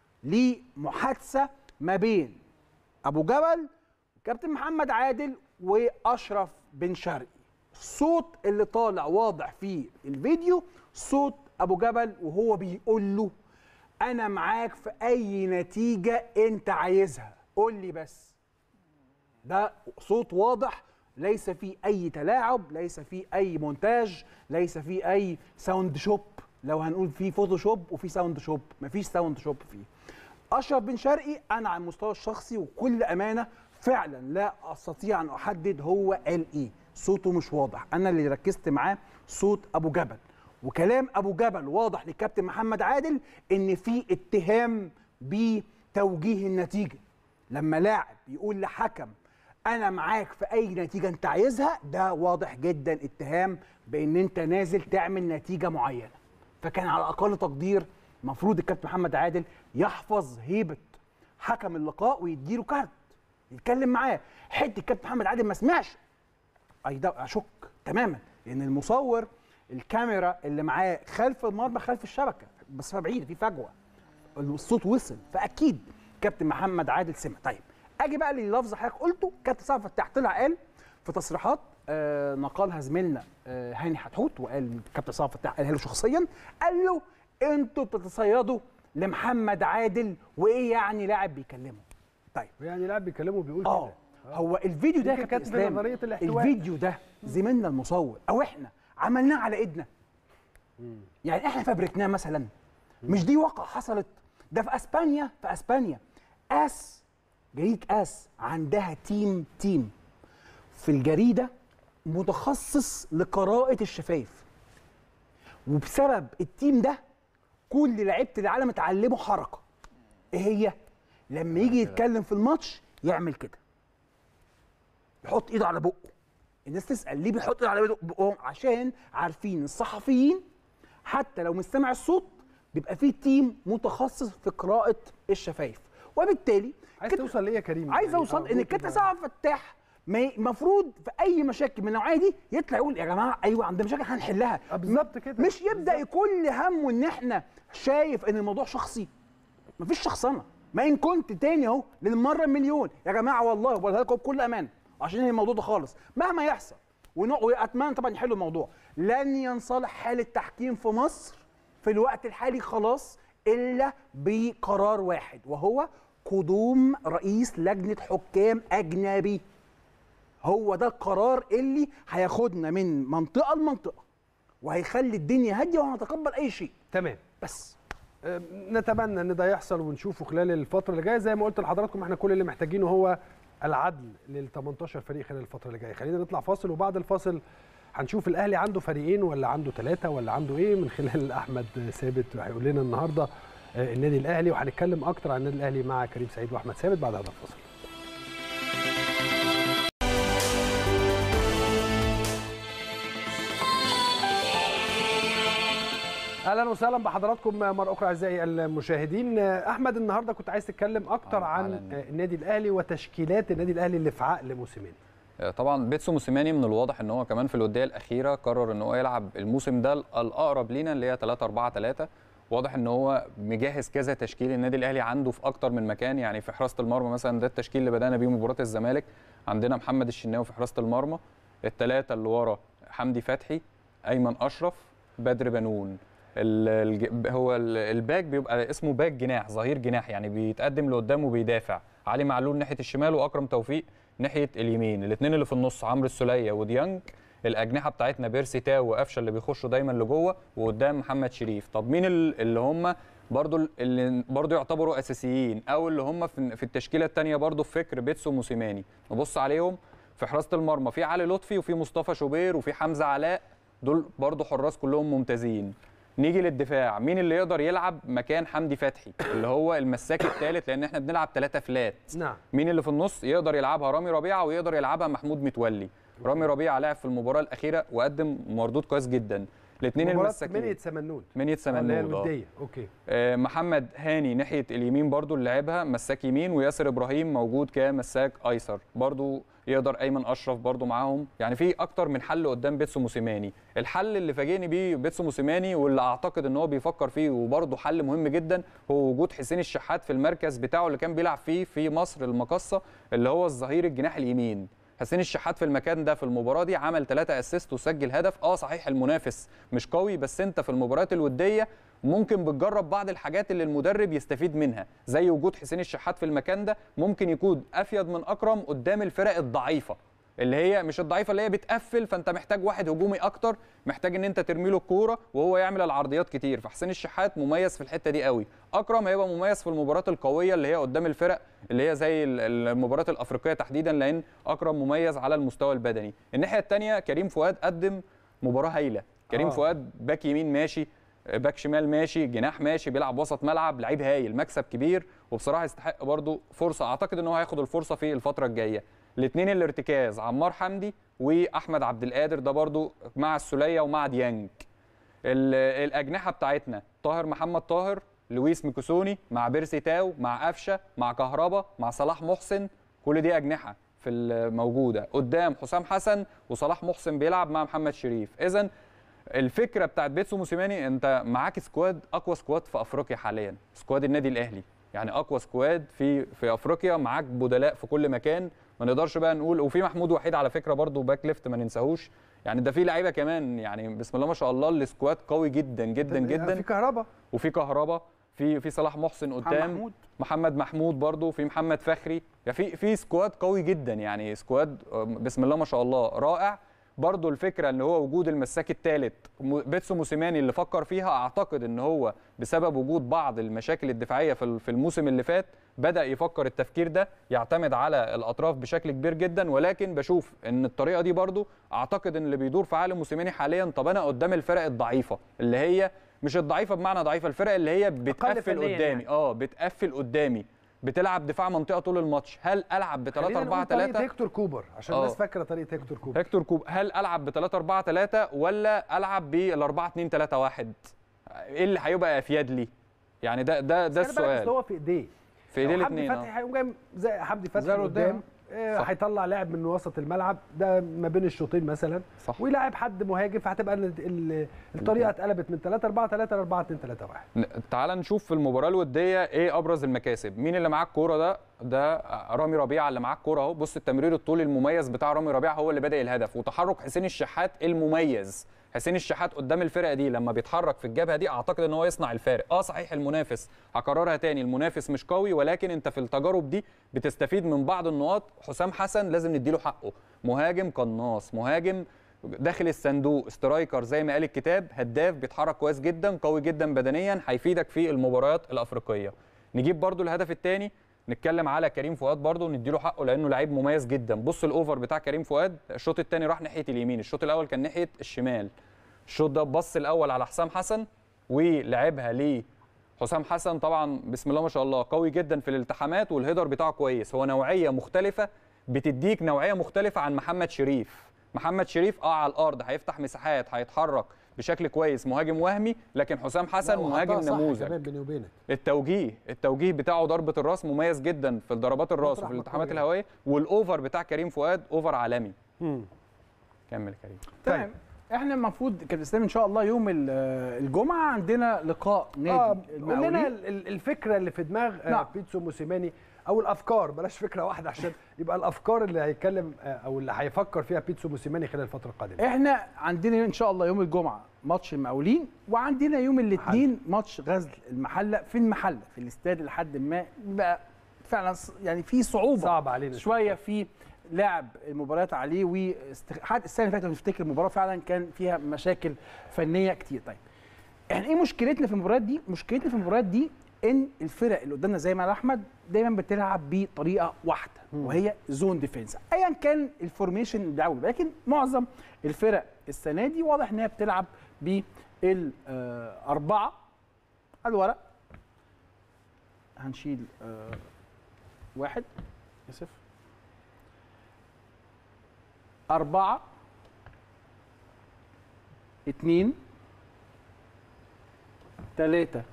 لمحادثه ما بين ابو جبل كابتن محمد عادل واشرف بن شرقي الصوت اللي طالع واضح في الفيديو صوت ابو جبل وهو بيقول له انا معاك في اي نتيجه انت عايزها قول لي بس ده صوت واضح ليس فيه اي تلاعب ليس فيه اي مونتاج ليس فيه اي ساوند شوب لو هنقول فيه فوتوشوب وفي ساوند شوب مفيش ساوند شوب فيه اشرف بن شرقي انا على المستوى الشخصي وكل امانه فعلا لا استطيع ان احدد هو قال ايه صوته مش واضح انا اللي ركزت معاه صوت ابو جبل وكلام ابو جبل واضح للكابتن محمد عادل ان في اتهام بتوجيه النتيجه لما لاعب يقول لحكم انا معاك في اي نتيجه انت عايزها ده واضح جدا اتهام بان انت نازل تعمل نتيجه معينه فكان على اقل تقدير المفروض الكابتن محمد عادل يحفظ هيبه حكم اللقاء ويديله كارت يتكلم معاه حته الكابتن محمد عادل ما سمعش أيضا اشك تماما لان المصور الكاميرا اللي معاه خلف المرمى خلف الشبكه بس بعيد في فجوه الصوت وصل فاكيد كابتن محمد عادل سمع طيب اجي بقى للفظ حضرتك قلته كابتن سعد فتاح طلع قال في تصريحات آه نقلها زميلنا آه هاني حتحوت وقال كابتن سعد فتاح قالها له شخصيا قال له انتوا بتتصيدوا لمحمد عادل وايه يعني لاعب بيكلمه طيب يعني لاعب بيكلمه بيقول اه كده هو الفيديو ده يا يمكن كابتن كانت في اسلام نظرية الاحتواء. الفيديو ده زميلنا المصور او احنا عملناه على ايدنا يعني احنا فبركناه مثلا مش دي واقع حصلت ده في اسبانيا في اسبانيا اس جريدة اس عندها تيم تيم في الجريدة متخصص لقراءة الشفايف وبسبب التيم ده كل لعيبة العالم اتعلموا حركة ايه هي؟ لما يجي يتكلم في الماتش يعمل كده يحط ايده على بقه الناس تسال ليه بيحط ايده على بقهم عشان عارفين الصحفيين حتى لو مش سامع الصوت بيبقى فيه تيم متخصص في قراءه الشفايف وبالتالي عايز توصل ليه يا كريم عايز يعني اوصل ان أرجوك الكابتن بقى. سعد فتاح المفروض في اي مشاكل من النوعيه دي يطلع يقول يا جماعه ايوه عندنا مشاكل هنحلها بالظبط كده مش يبدا يكون همه ان احنا شايف ان الموضوع شخصي مفيش شخصنه ما ان كنت تاني اهو للمره المليون يا جماعه والله بقولها لكم بكل امان عشان هي الموضوع ده خالص مهما يحصل ونق- واتمنى طبعا يحلوا الموضوع لن ينصلح حال التحكيم في مصر في الوقت الحالي خلاص الا بقرار واحد وهو قدوم رئيس لجنه حكام اجنبي هو ده القرار اللي هياخدنا من منطقه لمنطقه وهيخلي الدنيا هاديه وهنتقبل اي شيء تمام بس آه، نتمنى ان ده يحصل ونشوفه خلال الفتره اللي جايه زي ما قلت لحضراتكم احنا كل اللي محتاجينه هو العدل لل 18 فريق خلال الفتره اللي جايه خلينا نطلع فاصل وبعد الفاصل هنشوف الاهلي عنده فريقين ولا عنده ثلاثه ولا عنده ايه من خلال احمد ثابت هيقول لنا النهارده آه، النادي الاهلي وهنتكلم اكتر عن النادي الاهلي مع كريم سعيد واحمد ثابت بعد هذا الفاصل اهلا وسهلا بحضراتكم مره اخرى اعزائي المشاهدين احمد النهارده كنت عايز تتكلم اكتر عن النادي الاهلي وتشكيلات النادي الاهلي اللي في عقل موسيماني طبعا بيتسو موسيماني من الواضح ان هو كمان في الوديه الاخيره قرر ان هو يلعب الموسم ده الاقرب لينا اللي هي 3 4 3 واضح ان هو مجهز كذا تشكيل النادي الاهلي عنده في اكتر من مكان يعني في حراسه المرمى مثلا ده التشكيل اللي بدانا بيه مباراه الزمالك عندنا محمد الشناوي في حراسه المرمى الثلاثه اللي ورا حمدي فتحي ايمن اشرف بدر بنون ال- الج- هو ال- الباك بيبقى اسمه باك جناح ظهير جناح يعني بيتقدم لقدام وبيدافع علي معلول ناحيه الشمال واكرم توفيق ناحيه اليمين الاثنين اللي في النص عمرو السوليه وديانج الاجنحه بتاعتنا بيرسي تاو وقفشه اللي بيخشوا دايما لجوه وقدام محمد شريف طب مين ال- اللي هم برضو ال- اللي برضو يعتبروا اساسيين او اللي هم في في التشكيله الثانيه برضو في فكر بيتسو موسيماني نبص عليهم في حراسه المرمى في علي لطفي وفي مصطفى شوبير وفي حمزه علاء دول برضو حراس كلهم ممتازين نيجي للدفاع مين اللي يقدر يلعب مكان حمدي فتحي اللي هو المساك الثالث لان احنا بنلعب ثلاثة فلات نعم مين اللي في النص يقدر يلعبها رامي ربيعه ويقدر يلعبها محمود متولي رامي ربيعه لعب في المباراه الاخيره وقدم مردود كويس جدا الاثنين مباراة المساكين منية سمنود منية اللي هي سمنود آه. الوديه اوكي آه، محمد هاني ناحيه اليمين برضو اللي لعبها مساك يمين وياسر ابراهيم موجود كمساك ايسر برضو يقدر ايمن اشرف برضو معاهم يعني في اكتر من حل قدام بيتسو موسيماني الحل اللي فاجئني بيه بيتسو موسيماني واللي اعتقد ان هو بيفكر فيه وبرضو حل مهم جدا هو وجود حسين الشحات في المركز بتاعه اللي كان بيلعب فيه في مصر المقصه اللي هو الظهير الجناح اليمين حسين الشحات في المكان ده في المباراه دي عمل 3 اسيست وسجل هدف اه صحيح المنافس مش قوي بس انت في المباريات الوديه ممكن بتجرب بعض الحاجات اللي المدرب يستفيد منها زي وجود حسين الشحات في المكان ده ممكن يكون افيد من اكرم قدام الفرق الضعيفه اللي هي مش الضعيفه اللي هي بتقفل فانت محتاج واحد هجومي اكتر محتاج ان انت ترمي له الكوره وهو يعمل العرضيات كتير فحسين الشحات مميز في الحته دي قوي اكرم هيبقى مميز في المباريات القويه اللي هي قدام الفرق اللي هي زي ال- المباريات الافريقيه تحديدا لان اكرم مميز على المستوى البدني الناحيه الثانيه كريم فؤاد قدم مباراه هايله كريم آه. آه. فؤاد باك يمين ماشي باك شمال ماشي جناح ماشي بيلعب وسط ملعب لعيب هايل مكسب كبير وبصراحه يستحق برضو فرصه اعتقد ان هو هياخد الفرصه في الفتره الجايه الاثنين الارتكاز عمار حمدي واحمد عبد القادر ده برضو مع السوليه ومع ديانج ال- الاجنحه بتاعتنا طاهر محمد طاهر لويس ميكوسوني مع بيرسي تاو مع قفشه مع كهربا مع صلاح محسن كل دي اجنحه في الموجوده قدام حسام حسن وصلاح محسن بيلعب مع محمد شريف اذا الفكره بتاعت بيتسو موسيماني انت معاك سكواد اقوى سكواد في افريقيا حاليا سكواد النادي الاهلي يعني اقوى سكواد في في افريقيا معاك بدلاء في كل مكان ما نقدرش بقى نقول وفي محمود وحيد على فكره برضو باك ليفت ما ننساهوش يعني ده في لعيبه كمان يعني بسم الله ما شاء الله السكواد قوي جدا جدا جدا في كهربا وفي كهربا في في صلاح محسن قدام محمود. محمد محمود برضو في محمد فخري يعني في في سكواد قوي جدا يعني سكواد آه، بسم الله ما شاء الله رائع برضو الفكره ان هو وجود المساك الثالث بيتسو موسيماني اللي فكر فيها اعتقد ان هو بسبب وجود بعض المشاكل الدفاعيه في ال- في الموسم اللي فات بدا يفكر التفكير ده يعتمد على الاطراف بشكل كبير جدا ولكن بشوف ان الطريقه دي برضو اعتقد ان اللي بيدور في عالم موسيماني حاليا طب انا قدام الفرق الضعيفه اللي هي مش الضعيفه بمعنى ضعيفه الفرق اللي هي بتقفل فنياً قدامي يعني. اه بتقفل قدامي بتلعب دفاع منطقه طول الماتش هل العب ب 3 خلينا 4 نقول طريقه 3 هيكتور كوبر عشان آه. الناس فاكره طريقه هيكتور كوبر هيكتور كوب هل العب ب 3 4 3 ولا العب بال 4 2 3 1 ايه اللي هيبقى افيد لي يعني ده ده ده خلي بالك أصل السؤال هو في ايديه في ايديه لو حمدي الاثنين فتحي هيقوم جاي زي حمدي فتحي زي قدام قدام. آه، صح. هيطلع لاعب من وسط الملعب ده ما بين الشوطين مثلا صح. ويلاعب حد مهاجم فهتبقى ال- ال- الطريقه اتقلبت من 3 4 3 ل 4 2 3 1 ن- تعال نشوف في المباراه الوديه ايه ابرز المكاسب مين اللي معاه الكوره ده ده رامي ربيعه اللي معاه الكوره اهو بص التمرير الطولي المميز بتاع رامي ربيعه هو اللي بدا الهدف وتحرك حسين الشحات المميز حسين الشحات قدام الفرقه دي لما بيتحرك في الجبهه دي اعتقد ان هو يصنع الفارق اه صحيح المنافس هكررها تاني المنافس مش قوي ولكن انت في التجارب دي بتستفيد من بعض النقاط حسام حسن لازم نديله حقه مهاجم قناص مهاجم داخل الصندوق سترايكر زي ما قال الكتاب هداف بيتحرك كويس جدا قوي جدا بدنيا هيفيدك في المباريات الافريقيه نجيب برضو الهدف الثاني نتكلم على كريم فؤاد برضو نديله حقه لانه لعيب مميز جدا بص الاوفر بتاع كريم فؤاد الشوط الثاني راح ناحيه اليمين الشوط الاول كان ناحيه الشمال الشوط ده بص الاول على حسام حسن ولعبها ليه حسام حسن طبعا بسم الله ما شاء الله قوي جدا في الالتحامات والهيدر بتاعه كويس هو نوعيه مختلفه بتديك نوعيه مختلفه عن محمد شريف محمد شريف اه على الارض هيفتح مساحات هيتحرك بشكل كويس مهاجم وهمي لكن حسام حسن مهاجم نموذج كمان بيني وبينك التوجيه التوجيه بتاعه ضربه الراس مميز جدا في ضربات الراس مطرح وفي ما الالتحامات تكون الهوائيه والاوفر بتاع كريم فؤاد اوفر عالمي مم. كمل كريم تمام احنا المفروض كابتن اسلام ان شاء الله يوم ال- الجمعه عندنا لقاء اه نادي قول لنا المقاولين ال- ال- الفكره اللي في دماغ آه نعم. بيتسو موسيماني او الافكار بلاش فكره واحده عشان يبقى الافكار اللي هيتكلم آه او اللي هيفكر فيها بيتسو موسيماني خلال الفتره القادمه احنا عندنا ان شاء الله يوم الجمعه ماتش المقاولين وعندنا يوم الاثنين ماتش غزل المحله في المحله في الاستاد لحد ما بقى فعلا ص- يعني في صعوبه صعب علينا شويه في لعب المباريات عليه وحتى السنه اللي فاتت لو نفتكر المباراه فعلا كان فيها مشاكل فنيه كتير طيب احنا ايه مشكلتنا في المباريات دي مشكلتنا في المباريات دي ان الفرق اللي قدامنا زي ما قال احمد دايما بتلعب بطريقه واحده وهي زون ديفense ايا كان الفورميشن اللي بيلعبوا بيه. لكن معظم الفرق السنه دي واضح ان هي بتلعب بالاربعه على الورق هنشيل آه، واحد اسف أربعة اتنين تلاتة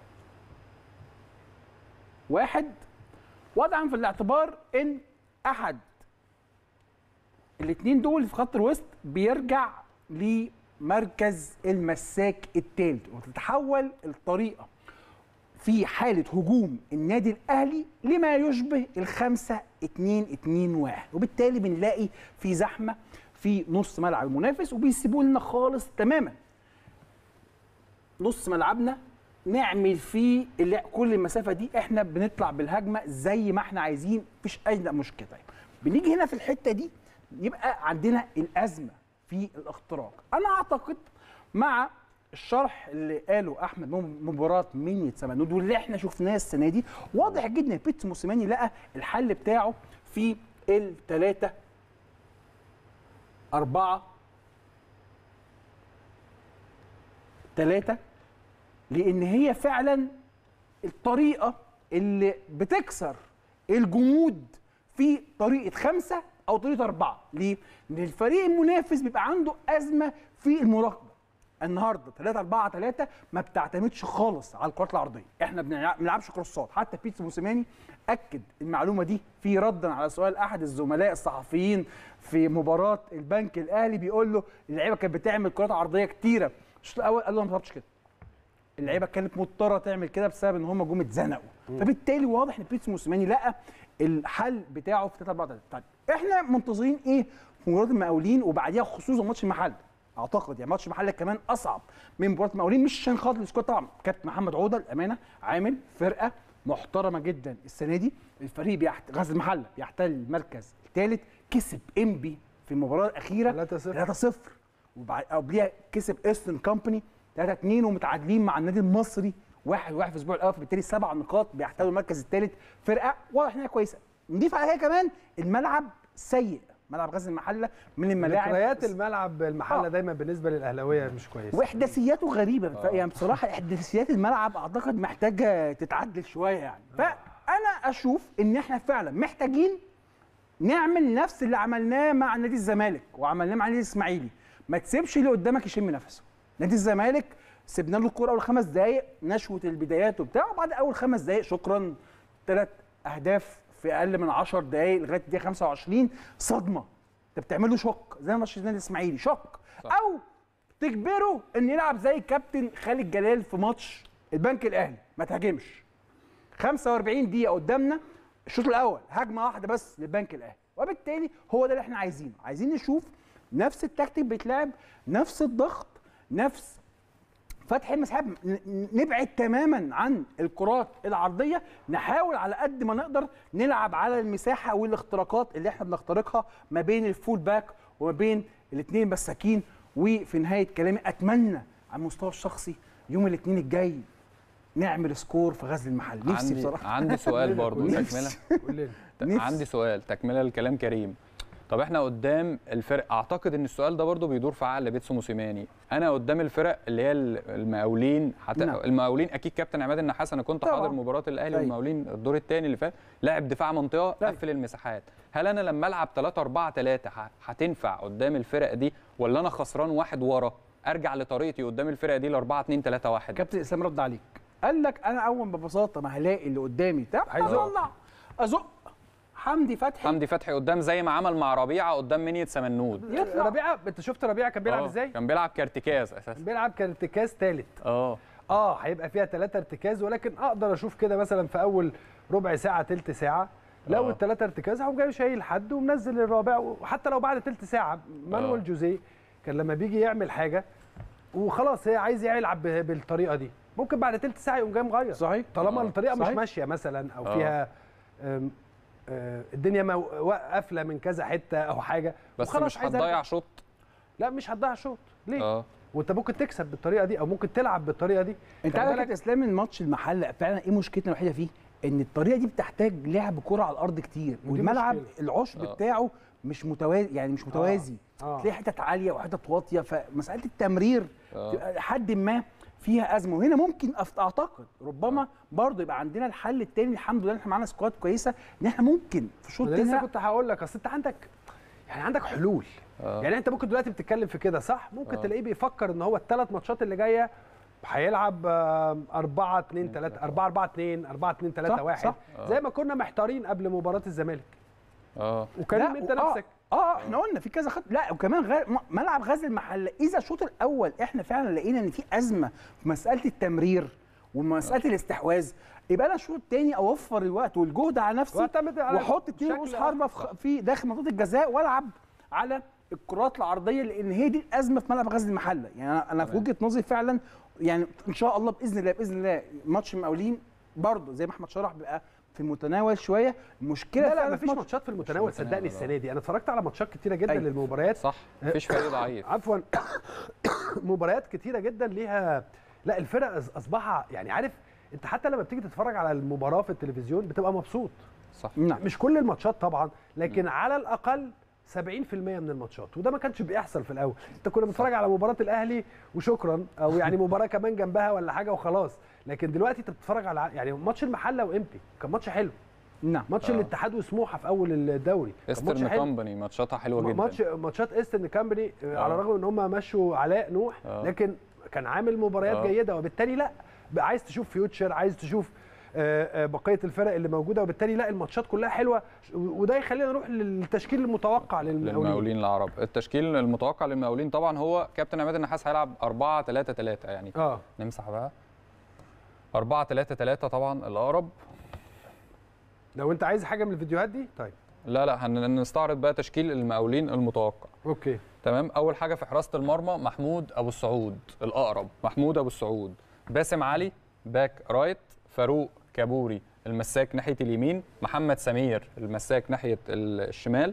واحد وضعا في الاعتبار ان احد الاثنين دول في خط الوسط بيرجع لمركز المساك الثالث وتتحول الطريقه في حاله هجوم النادي الاهلي لما يشبه الخمسة اتنين اتنين واحد وبالتالي بنلاقي في زحمه في نص ملعب المنافس وبيسيبوا لنا خالص تماما نص ملعبنا نعمل فيه اللي كل المسافه دي احنا بنطلع بالهجمه زي ما احنا عايزين مفيش اي مشكله طيب بنيجي هنا في الحته دي يبقى عندنا الازمه في الاختراق انا اعتقد مع الشرح اللي قاله احمد من مباراه مينيا سمنود واللي احنا شفناه السنه دي واضح جدا ان بيتسو موسيماني لقى الحل بتاعه في الثلاثه أربعة ثلاثة لأن هي فعلا الطريقة اللي بتكسر الجمود في طريقة خمسة أو طريقة أربعة ليه؟ لأن الفريق المنافس بيبقى عنده أزمة في المراقبة النهارده 3 4 3 ما بتعتمدش خالص على الكرات العرضيه احنا بنلع- ما بنلعبش كروسات حتى بيتسو موسيماني اكد المعلومه دي في ردا على سؤال احد الزملاء الصحفيين في مباراه البنك الاهلي بيقول له اللعيبه كانت بتعمل كرات عرضيه كتيره الشوط الاول قال له أنا ما بطلبش كده اللعيبه كانت مضطره تعمل كده بسبب ان هم جم اتزنقوا فبالتالي واضح ان بيتسو موسيماني لقى الحل بتاعه في 3 4 3 طيب احنا منتظرين ايه في مباراه المقاولين وبعديها خصوصا ماتش المحل اعتقد يعني ماتش المحله كمان اصعب من مباراه المقاولين مش عشان خاطر السكواد طبعا كابتن محمد عوده الامانه عامل فرقه محترمه جدا السنه دي الفريق بيحت... غزل المحله بيحتل المركز الثالث كسب انبي في المباراه الاخيره 3-0 وبعد قبليها كسب ايسترن كومباني 3 2 ومتعادلين مع النادي المصري واحد واحد في الاسبوع الاول فبالتالي سبع نقاط بيحتلوا المركز الثالث فرقه واضح انها كويسه نضيف عليها كمان الملعب سيء ملعب غزل المحله من الملاعب ذكريات الملعب المحله آه. دايما بالنسبه للاهلاويه مش كويسه واحداثياته غريبه آه. يعني بصراحه احداثيات الملعب اعتقد محتاجه تتعدل شويه يعني فانا اشوف ان احنا فعلا محتاجين نعمل نفس اللي عملناه مع نادي الزمالك وعملناه مع نادي الاسماعيلي ما تسيبش اللي قدامك يشم نفسه نادي الزمالك سيبنا له الكوره اول خمس دقائق نشوه البدايات وبتاع وبعد اول خمس دقائق شكرا ثلاث اهداف في اقل من 10 دقائق لغايه الدقيقه 25 صدمه انت بتعمل له شوك زي ماتش النادي الاسماعيلي شوك صح. او تجبره ان يلعب زي كابتن خالد جلال في ماتش البنك الاهلي ما تهاجمش 45 دقيقه قدامنا الشوط الاول هجمه واحده بس للبنك الاهلي وبالتالي هو ده اللي احنا عايزينه عايزين نشوف نفس التكتيك بيتلعب نفس الضغط نفس فتح المساحات نبعد تماما عن الكرات العرضيه نحاول على قد ما نقدر نلعب على المساحه والاختراقات اللي احنا بنخترقها ما بين الفول باك وما بين الاثنين مساكين وفي نهايه كلامي اتمنى على المستوى الشخصي يوم الاثنين الجاي نعمل سكور في غزل المحل نفسي عندي بصراحه عندي سؤال برضه تكمله عندي سؤال تكمله لكلام كريم طب احنا قدام الفرق اعتقد ان السؤال ده برضو بيدور في عقل بيتسو موسيماني انا قدام الفرق اللي هي المقاولين حتى نعم. المقاولين اكيد كابتن عماد النحاس انا كنت طبعاً. حاضر مباراه الاهلي أيوة. والمقاولين الدور الثاني اللي فات لاعب دفاع منطقه أيوة. قفل المساحات هل انا لما العب 3 4 3 هتنفع قدام الفرق دي ولا انا خسران واحد ورا ارجع لطريقتي قدام الفرق دي ل 4 2 3 1 كابتن اسلام رد عليك قال لك انا اول ببساطه ما هلاقي اللي قدامي بتاع عايز اطلع ازق حمدي فتحي حمدي فتحي قدام زي ما عمل مع ربيعه قدام منية سمنود ربيعه انت شفت ربيعه كان بيلعب آه، ازاي؟ كان بيلعب كارتكاز اساسا كان بيلعب كارتكاز ثالث اه اه هيبقى فيها ثلاثة ارتكاز ولكن اقدر اشوف كده مثلا في اول ربع ساعه ثلث ساعه لو آه. الثلاثه ارتكاز هقوم جاي شايل حد ومنزل الرابع وحتى لو بعد ثلث ساعه مانويل آه. جوزيه كان لما بيجي يعمل حاجه وخلاص هي عايز يلعب به- بالطريقه دي ممكن بعد ثلث ساعه يقوم جاي مغير صحيح طالما آه. الطريقه مش صحيح. ماشيه مثلا او آه. فيها آم، آه، الدنيا مو- وا- قافله من كذا حته او حاجه بس وخلاص مش عايز هتضيع أرجع. شوط لا مش هتضيع شوط ليه؟ اه وانت ممكن تكسب بالطريقه دي او ممكن تلعب بالطريقه دي انت خلي عارف بالك- كابتن اسلام الماتش المحل فعلا ايه مشكلتنا الوحيده فيه؟ ان الطريقه دي بتحتاج لعب كره على الارض كتير ودي والملعب مشكلة. العشب آه. بتاعه مش متوازي يعني مش متوازي آه. تلاقي حتت عاليه وحتت واطيه فمساله التمرير آه. تبقى لحد ما فيها ازمه وهنا ممكن أف- اعتقد ربما برضه يبقى عندنا الحل التاني الحمد لله إن احنا معانا سكواد كويسه ان احنا ممكن في الشوط انا التاني لسه لا، كنت هقول لك اصل انت عندك يعني عندك حلول آه. يعني انت ممكن دلوقتي بتتكلم في كده صح ممكن آه. تلاقيه بيفكر ان هو الثلاث ماتشات اللي جايه هيلعب 4 2 3 4 4 2 4 2 3 صح، 1 صح. زي ما كنا محتارين قبل مباراه الزمالك اه وكريم لا، انت آه، نفسك اه احنا قلنا في كذا خط لا وكمان غير م- ملعب غزل المحله اذا الشوط الاول احنا فعلا لقينا ان في ازمه في مساله التمرير ومساله الاستحواذ يبقى انا الشوط الثاني اوفر الوقت والجهد على نفسي واعتمد على واحط اتنين شكل رؤوس حربه في خ- في داخل منطقه الجزاء والعب على الكرات العرضيه لان هي دي الازمه في ملعب غزل المحله يعني انا انا في تمام. وجهه نظري فعلا يعني ان شاء الله باذن الله باذن الله ماتش المقاولين برضه زي ما احمد شرح بيبقى في المتناول شويه المشكله لا لا فعلاً في مفيش ماتش- ماتشات في المتناول المتناول، صدقني آه. السنه دي انا اتفرجت على ماتشات كتيره جدا أيوة. للمباريات صح مفيش فريق ضعيف عفوا مباريات كتيره جدا ليها لا الفرق أص- اصبح يعني عارف انت حتى لما بتيجي تتفرج على المباراه في التلفزيون بتبقى مبسوط صح نعم مش كل الماتشات طبعا لكن على الاقل 70% من الماتشات وده ما كانش بيحصل في الاول انت كنا بنتفرج على مباراه الاهلي وشكرا او يعني مباراه كمان جنبها ولا حاجه وخلاص لكن دلوقتي انت بتتفرج على يعني ماتش المحله وامتي كان ماتش حلو نعم ماتش آه. الاتحاد وسموحه في اول الدوري كان ماتش ايسترن حلو كومباني ماتشاتها حلوه جدا ماتش ماتشات ايسترن كامباني آه. آه. على الرغم ان هم مشوا علاء نوح آه. لكن كان عامل مباريات آه. جيده وبالتالي لا بقى عايز تشوف فيوتشر عايز تشوف آه، آه، بقيه الفرق اللي موجوده وبالتالي لا الماتشات كلها حلوه وده يخلينا نروح للتشكيل المتوقع للمقاولين للمقاولين العرب التشكيل المتوقع للمقاولين طبعا هو كابتن عماد النحاس هيلعب 4 3 3 يعني اه نمسح بقى 4 3 3 طبعا الاقرب لو انت عايز حاجه من الفيديوهات دي طيب لا لا هنستعرض بقى تشكيل المقاولين المتوقع اوكي تمام اول حاجه في حراسه المرمى محمود ابو السعود الاقرب محمود ابو السعود باسم علي باك رايت فاروق كابوري المساك ناحيه اليمين محمد سمير المساك ناحيه الشمال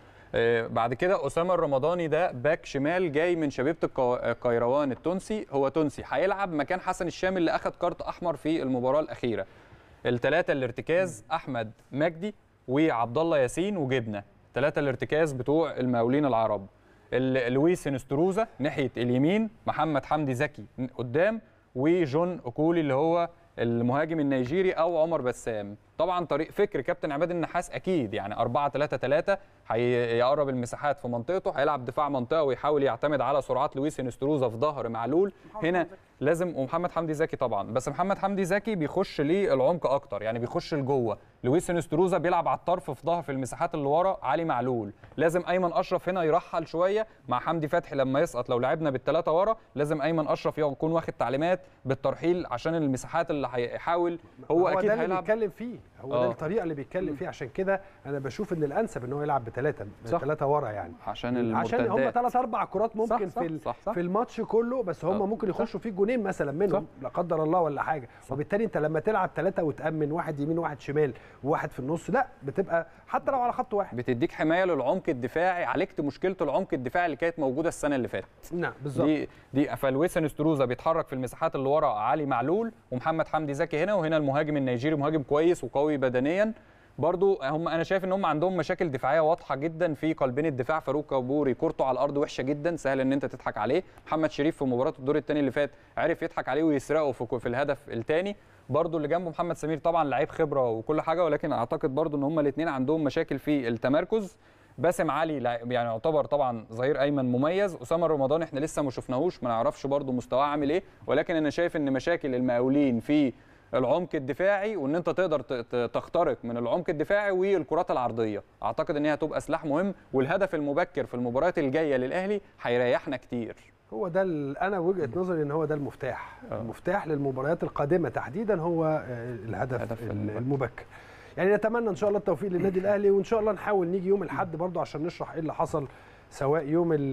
آه، بعد كده اسامه الرمضاني ده باك شمال جاي من شبيبه القو- القيروان التونسي هو تونسي هيلعب مكان حسن الشامي اللي اخذ كارت احمر في المباراه الاخيره الثلاثه الارتكاز احمد مجدي وعبد الله ياسين وجبنه ثلاثه الارتكاز بتوع المقاولين العرب ال- لويس نستروزا ناحيه اليمين محمد حمدي زكي قدام وجون اوكولي اللي هو المهاجم النيجيري او عمر بسام طبعا طريق فكر كابتن عماد النحاس اكيد يعني 4 3 3 هيقرب المساحات في منطقته هيلعب دفاع منطقه ويحاول يعتمد على سرعات لويس نستروزا في ظهر معلول هنا لازم ومحمد حمدي زكي طبعا بس محمد حمدي زكي بيخش للعمق اكتر يعني بيخش لجوه لويس نستروزا بيلعب على الطرف في ظهر في المساحات اللي ورا علي معلول لازم ايمن اشرف هنا يرحل شويه مع حمدي فتحي لما يسقط لو لعبنا بالثلاثه ورا لازم ايمن اشرف يكون واخد تعليمات بالترحيل عشان المساحات اللي هيحاول هو, هو اكيد ده اللي هيلعب بيتكلم فيه هو ده آه. الطريقه اللي بيتكلم فيها عشان كده انا بشوف ان الانسب ان هو يلعب بثلاثه صح. ثلاثه ورا يعني عشان عشان هم المرتدات ثلاث اربع كرات ممكن صح، في ال- صح، صح. في الماتش كله بس هم آه. ممكن يخشوا فيه جونين مثلا منهم لا قدر الله ولا حاجه وبالتالي انت لما تلعب ثلاثه وتامن واحد يمين وواحد شمال وواحد في النص لا بتبقى حتى لو على خط واحد بتديك حمايه للعمق الدفاعي عالجت مشكله العمق الدفاعي اللي كانت موجوده السنه اللي فاتت نعم بالظبط دي دي فالويس نستروزا بيتحرك في المساحات اللي ورا علي معلول ومحمد حمدي زكي هنا وهنا المهاجم النيجيري مهاجم كويس وقوي بدنيا برضو هم انا شايف ان هم عندهم مشاكل دفاعيه واضحه جدا في قلبين الدفاع فاروق كابوري كورته على الارض وحشه جدا سهل ان انت تضحك عليه محمد شريف في مباراه الدور الثاني اللي فات عرف يضحك عليه ويسرقه في في الهدف الثاني برضو اللي جنبه محمد سمير طبعا لعيب خبره وكل حاجه ولكن اعتقد برضو ان هم الاثنين عندهم مشاكل في التمركز باسم علي لا- يعني يعتبر طبعا ظهير ايمن مميز اسامه رمضان احنا لسه ما شفناهوش ما نعرفش برضو مستواه عامل ايه ولكن انا شايف ان مشاكل المقاولين في العمق الدفاعي وان انت تقدر ت- ت- تخترق من العمق الدفاعي والكرات العرضيه اعتقد ان هي هتبقى سلاح مهم والهدف المبكر في المباريات الجايه للاهلي هيريحنا كتير هو ده ال- انا وجهه نظري ان هو ده المفتاح المفتاح للمباريات القادمه تحديدا هو آه، الهدف ال- المبكر يعني نتمنى ان شاء الله التوفيق للنادي الاهلي وان شاء الله نحاول نيجي يوم الاحد برضو عشان نشرح ايه اللي حصل سواء يوم ال-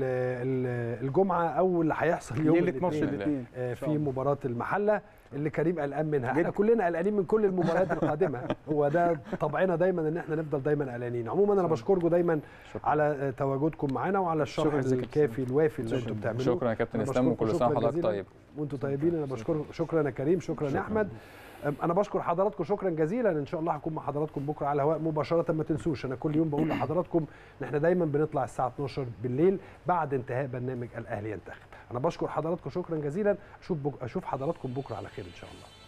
ال- الجمعه او اللي هيحصل يوم ليلة ماتش الاثنين الاثنين. آه، إن شاء في الله. مباراه المحله اللي كريم قلقان منها احنا كلنا قلقانين من كل المباريات القادمه هو ده طبعنا دايما ان احنا نفضل دايما قلقانين عموما انا بشكركم دايما على آه، تواجدكم معانا وعلى الشرح شكراً جزيلاً. الكافي الوافي اللي انتم بتعملوه شكرا يا كابتن أنا اسلام بشكركم وكل سنه شكراً وحضرتك جزيلاً. طيب وانتم طيبين انا بشكر شكرا يا كريم شكرا يا احمد أم، انا بشكر حضراتكم شكرا جزيلا ان شاء الله هكون مع حضراتكم بكره على الهواء مباشره ما تنسوش انا كل يوم بقول لحضراتكم ان احنا دايما بنطلع الساعه 12 بالليل بعد انتهاء برنامج الاهلي ينتخب انا بشكر حضراتكم شكرا جزيلا اشوف بك... اشوف حضراتكم بكره على خير ان شاء الله